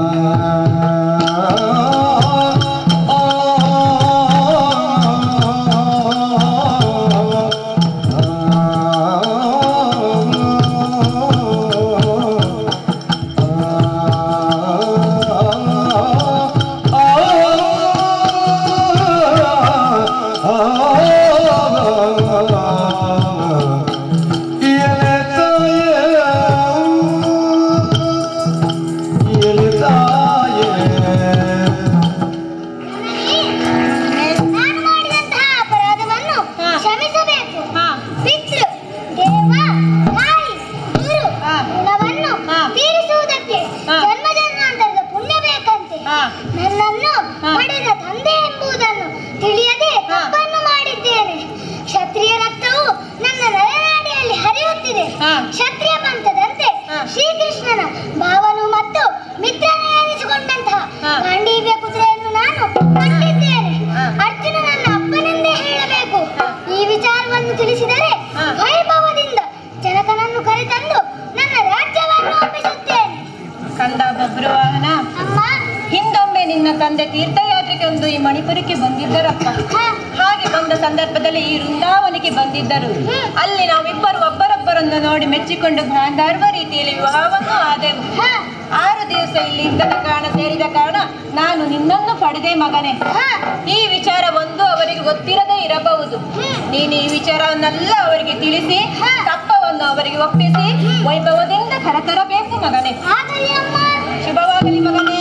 ನಾನು ಮಾಡಿದಂತಹ ಅಪರಾಧವನ್ನು ಹಾ. ಕ್ಷಮಿಸಬೇಕು ಹಾ ಪಿತೃ ದೇವ ತಾಯಿ ಗುರು ಹಾ. ಋಣವನ್ನು ಹಾ. ತೀರಿಸುವುದಕ್ಕೆ ಹಾ. ಜನ್ಮ ಜನ್ಮಾಂತರದ ಪುಣ್ಯ ಬೇಕಂತೆ ಹಾ. ನನ್ನನ್ನು ಹಾ. ಪಡೆದ ತಂದೆ ಎಂಬುದನ್ನು ತಿಳಿಯದೆ ಹಾ. ತಪ್ಪನ್ನು ಮಾಡಿದ್ದೇನೆ ಕ್ಷತ್ರಿಯ ರಕ್ತವು ನನ್ನ ನರನಾಡಿಯಲ್ಲಿ ಹರಿಯುತ್ತಿದೆ ಹಾ. ಕ್ಷತ್ರಿಯ ಪಂಥದಂತೆ ಹಾ. ಶ್ರೀಕೃಷ್ಣನ ಭಾವನು ಮತ್ತು ಮಿತ್ರನ ಎನಿಸಿಕೊಂಡಂತಹ ಹಾ. ಪಾಂಡೀವ್ಯ ಕುದುರೆಯನ್ನು ನಾನು ಕಂಡಿದ್ದೇನೆ ಹಾ. ಅರ್ಜುನ ನನ್ನ ಅಪ್ಪನೆಂದೇ ಹೇಳಬೇಕು ಹಾ. ಈ ವಿಚಾರವನ್ನು ತಿಳಿಸಿದರೆ ಹಾ. ವೈಭವದಿಂದ ಜನಕನನ್ನು ಕರೆತಂದು ನನ್ನ ರಾಜ್ಯವನ್ನು ಒಪ್ಪಿಸುತ್ತೇನೆ ಕಂದ ಬಬ್ರುವಾಹನ ಅಮ್ಮ ಹಿಂದೊಮ್ಮೆ ನಿನ್ನ ತಂದೆ ತೀರ್ಥಯಾತ್ರೆಗೆ ಒಂದು ಈ ಮಣಿಪುರಕ್ಕೆ ಬಂದಿದ್ದರಪ್ಪ ಹಾ. ಹಾಗೆ ಬಂದ ಸಂದರ್ಭದಲ್ಲಿ ಈ ವೃಂದಾವನಿಗೆ ಬಂದಿದ್ದರು ಹ್ಮ್. ಅಲ್ಲಿ ನಾವಿಬ್ಬರು ಒಬ್ಬರೊಬ್ಬರನ್ನು ನೋಡಿ ಮೆಚ್ಚಿಕೊಂಡು ಗಾಂಧಾರ್ವ ರೀತಿಯಲ್ಲಿ ವಿವಾಹವನ್ನು ಆದೆವು ಹಾ. ಆರು ದಿವಸ ಇಲ್ಲಿ ಇದ್ದದ ಕಾರಣ ಸೇರಿದ ಕಾರಣ ನಾನು ನಿನ್ನನ್ನು ಪಡೆದೆ ಮಗನೇ ಹಾ. ಈ ವಿಚಾರ ಒಂದು ಅವರಿಗೆ ಗೊತ್ತಿರದೇ ಇರಬಹುದು ಹ್ಮ್. ನೀನು ಈ ವಿಚಾರವನ್ನೆಲ್ಲ ಅವರಿಗೆ ತಿಳಿಸಿ ಹಾ. ತಪ್ಪವನ್ನು ಅವರಿಗೆ ಒಪ್ಪಿಸಿ ವೈಭವದಿಂದ ಕರೆತರಬೇಕು ಮಗನೇ ಆಗಲಿ ಅಮ್ಮ ಶುಭವಾಗಲಿ ಮಗನೇ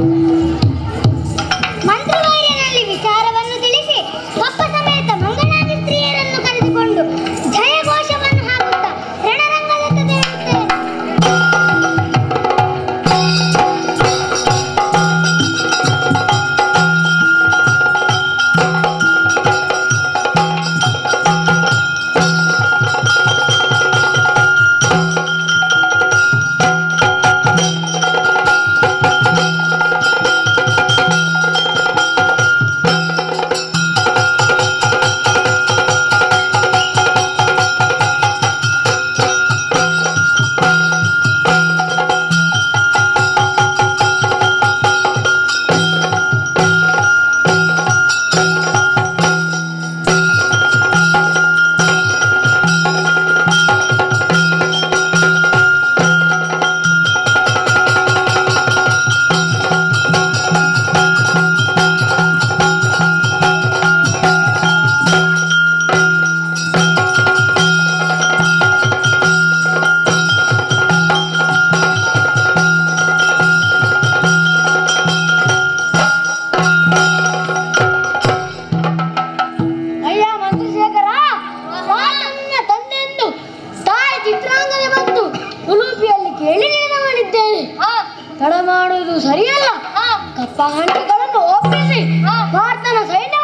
ಮಂತ್ರವಾರ್ಯನಲ್ಲಿ ವಿಚಾರವನ್ನು ತಿಳಿಸಿ ಅಪ್ಪ ಸಮೇತ ಮಂಗಳಾದಿ ಸ್ತ್ರೀಯರನ್ನು ಕರೆದುಕೊಂಡು ಜಯಘೋಷವನ್ನು ಹಾಕುತ್ತಾ ರಣರಂಗದತ್ತ ತೆರಳುತ್ತೇನೆ ಅಯ್ಯ ಮಂತ್ರಶೇಖರ ಮಾತನ್ನ ತಂದೆಂದು ತಾಯಿ ಚಿತ್ರಾಂಗದ ಬಂದು ಉಲೂಪಿಯಲ್ಲಿ ಕೇಳಿ ನಿರ್ಣಯ ಮಾಡಿದ್ದೇನೆ ತಡ ಮಾಡುವುದು ಸರಿಯಲ್ಲ ಕಪ್ಪ ಹಂಟಿಗಳನ್ನು ಒಪ್ಪಿಸಿ ಭಾರತನ ಸೈನ್ಯ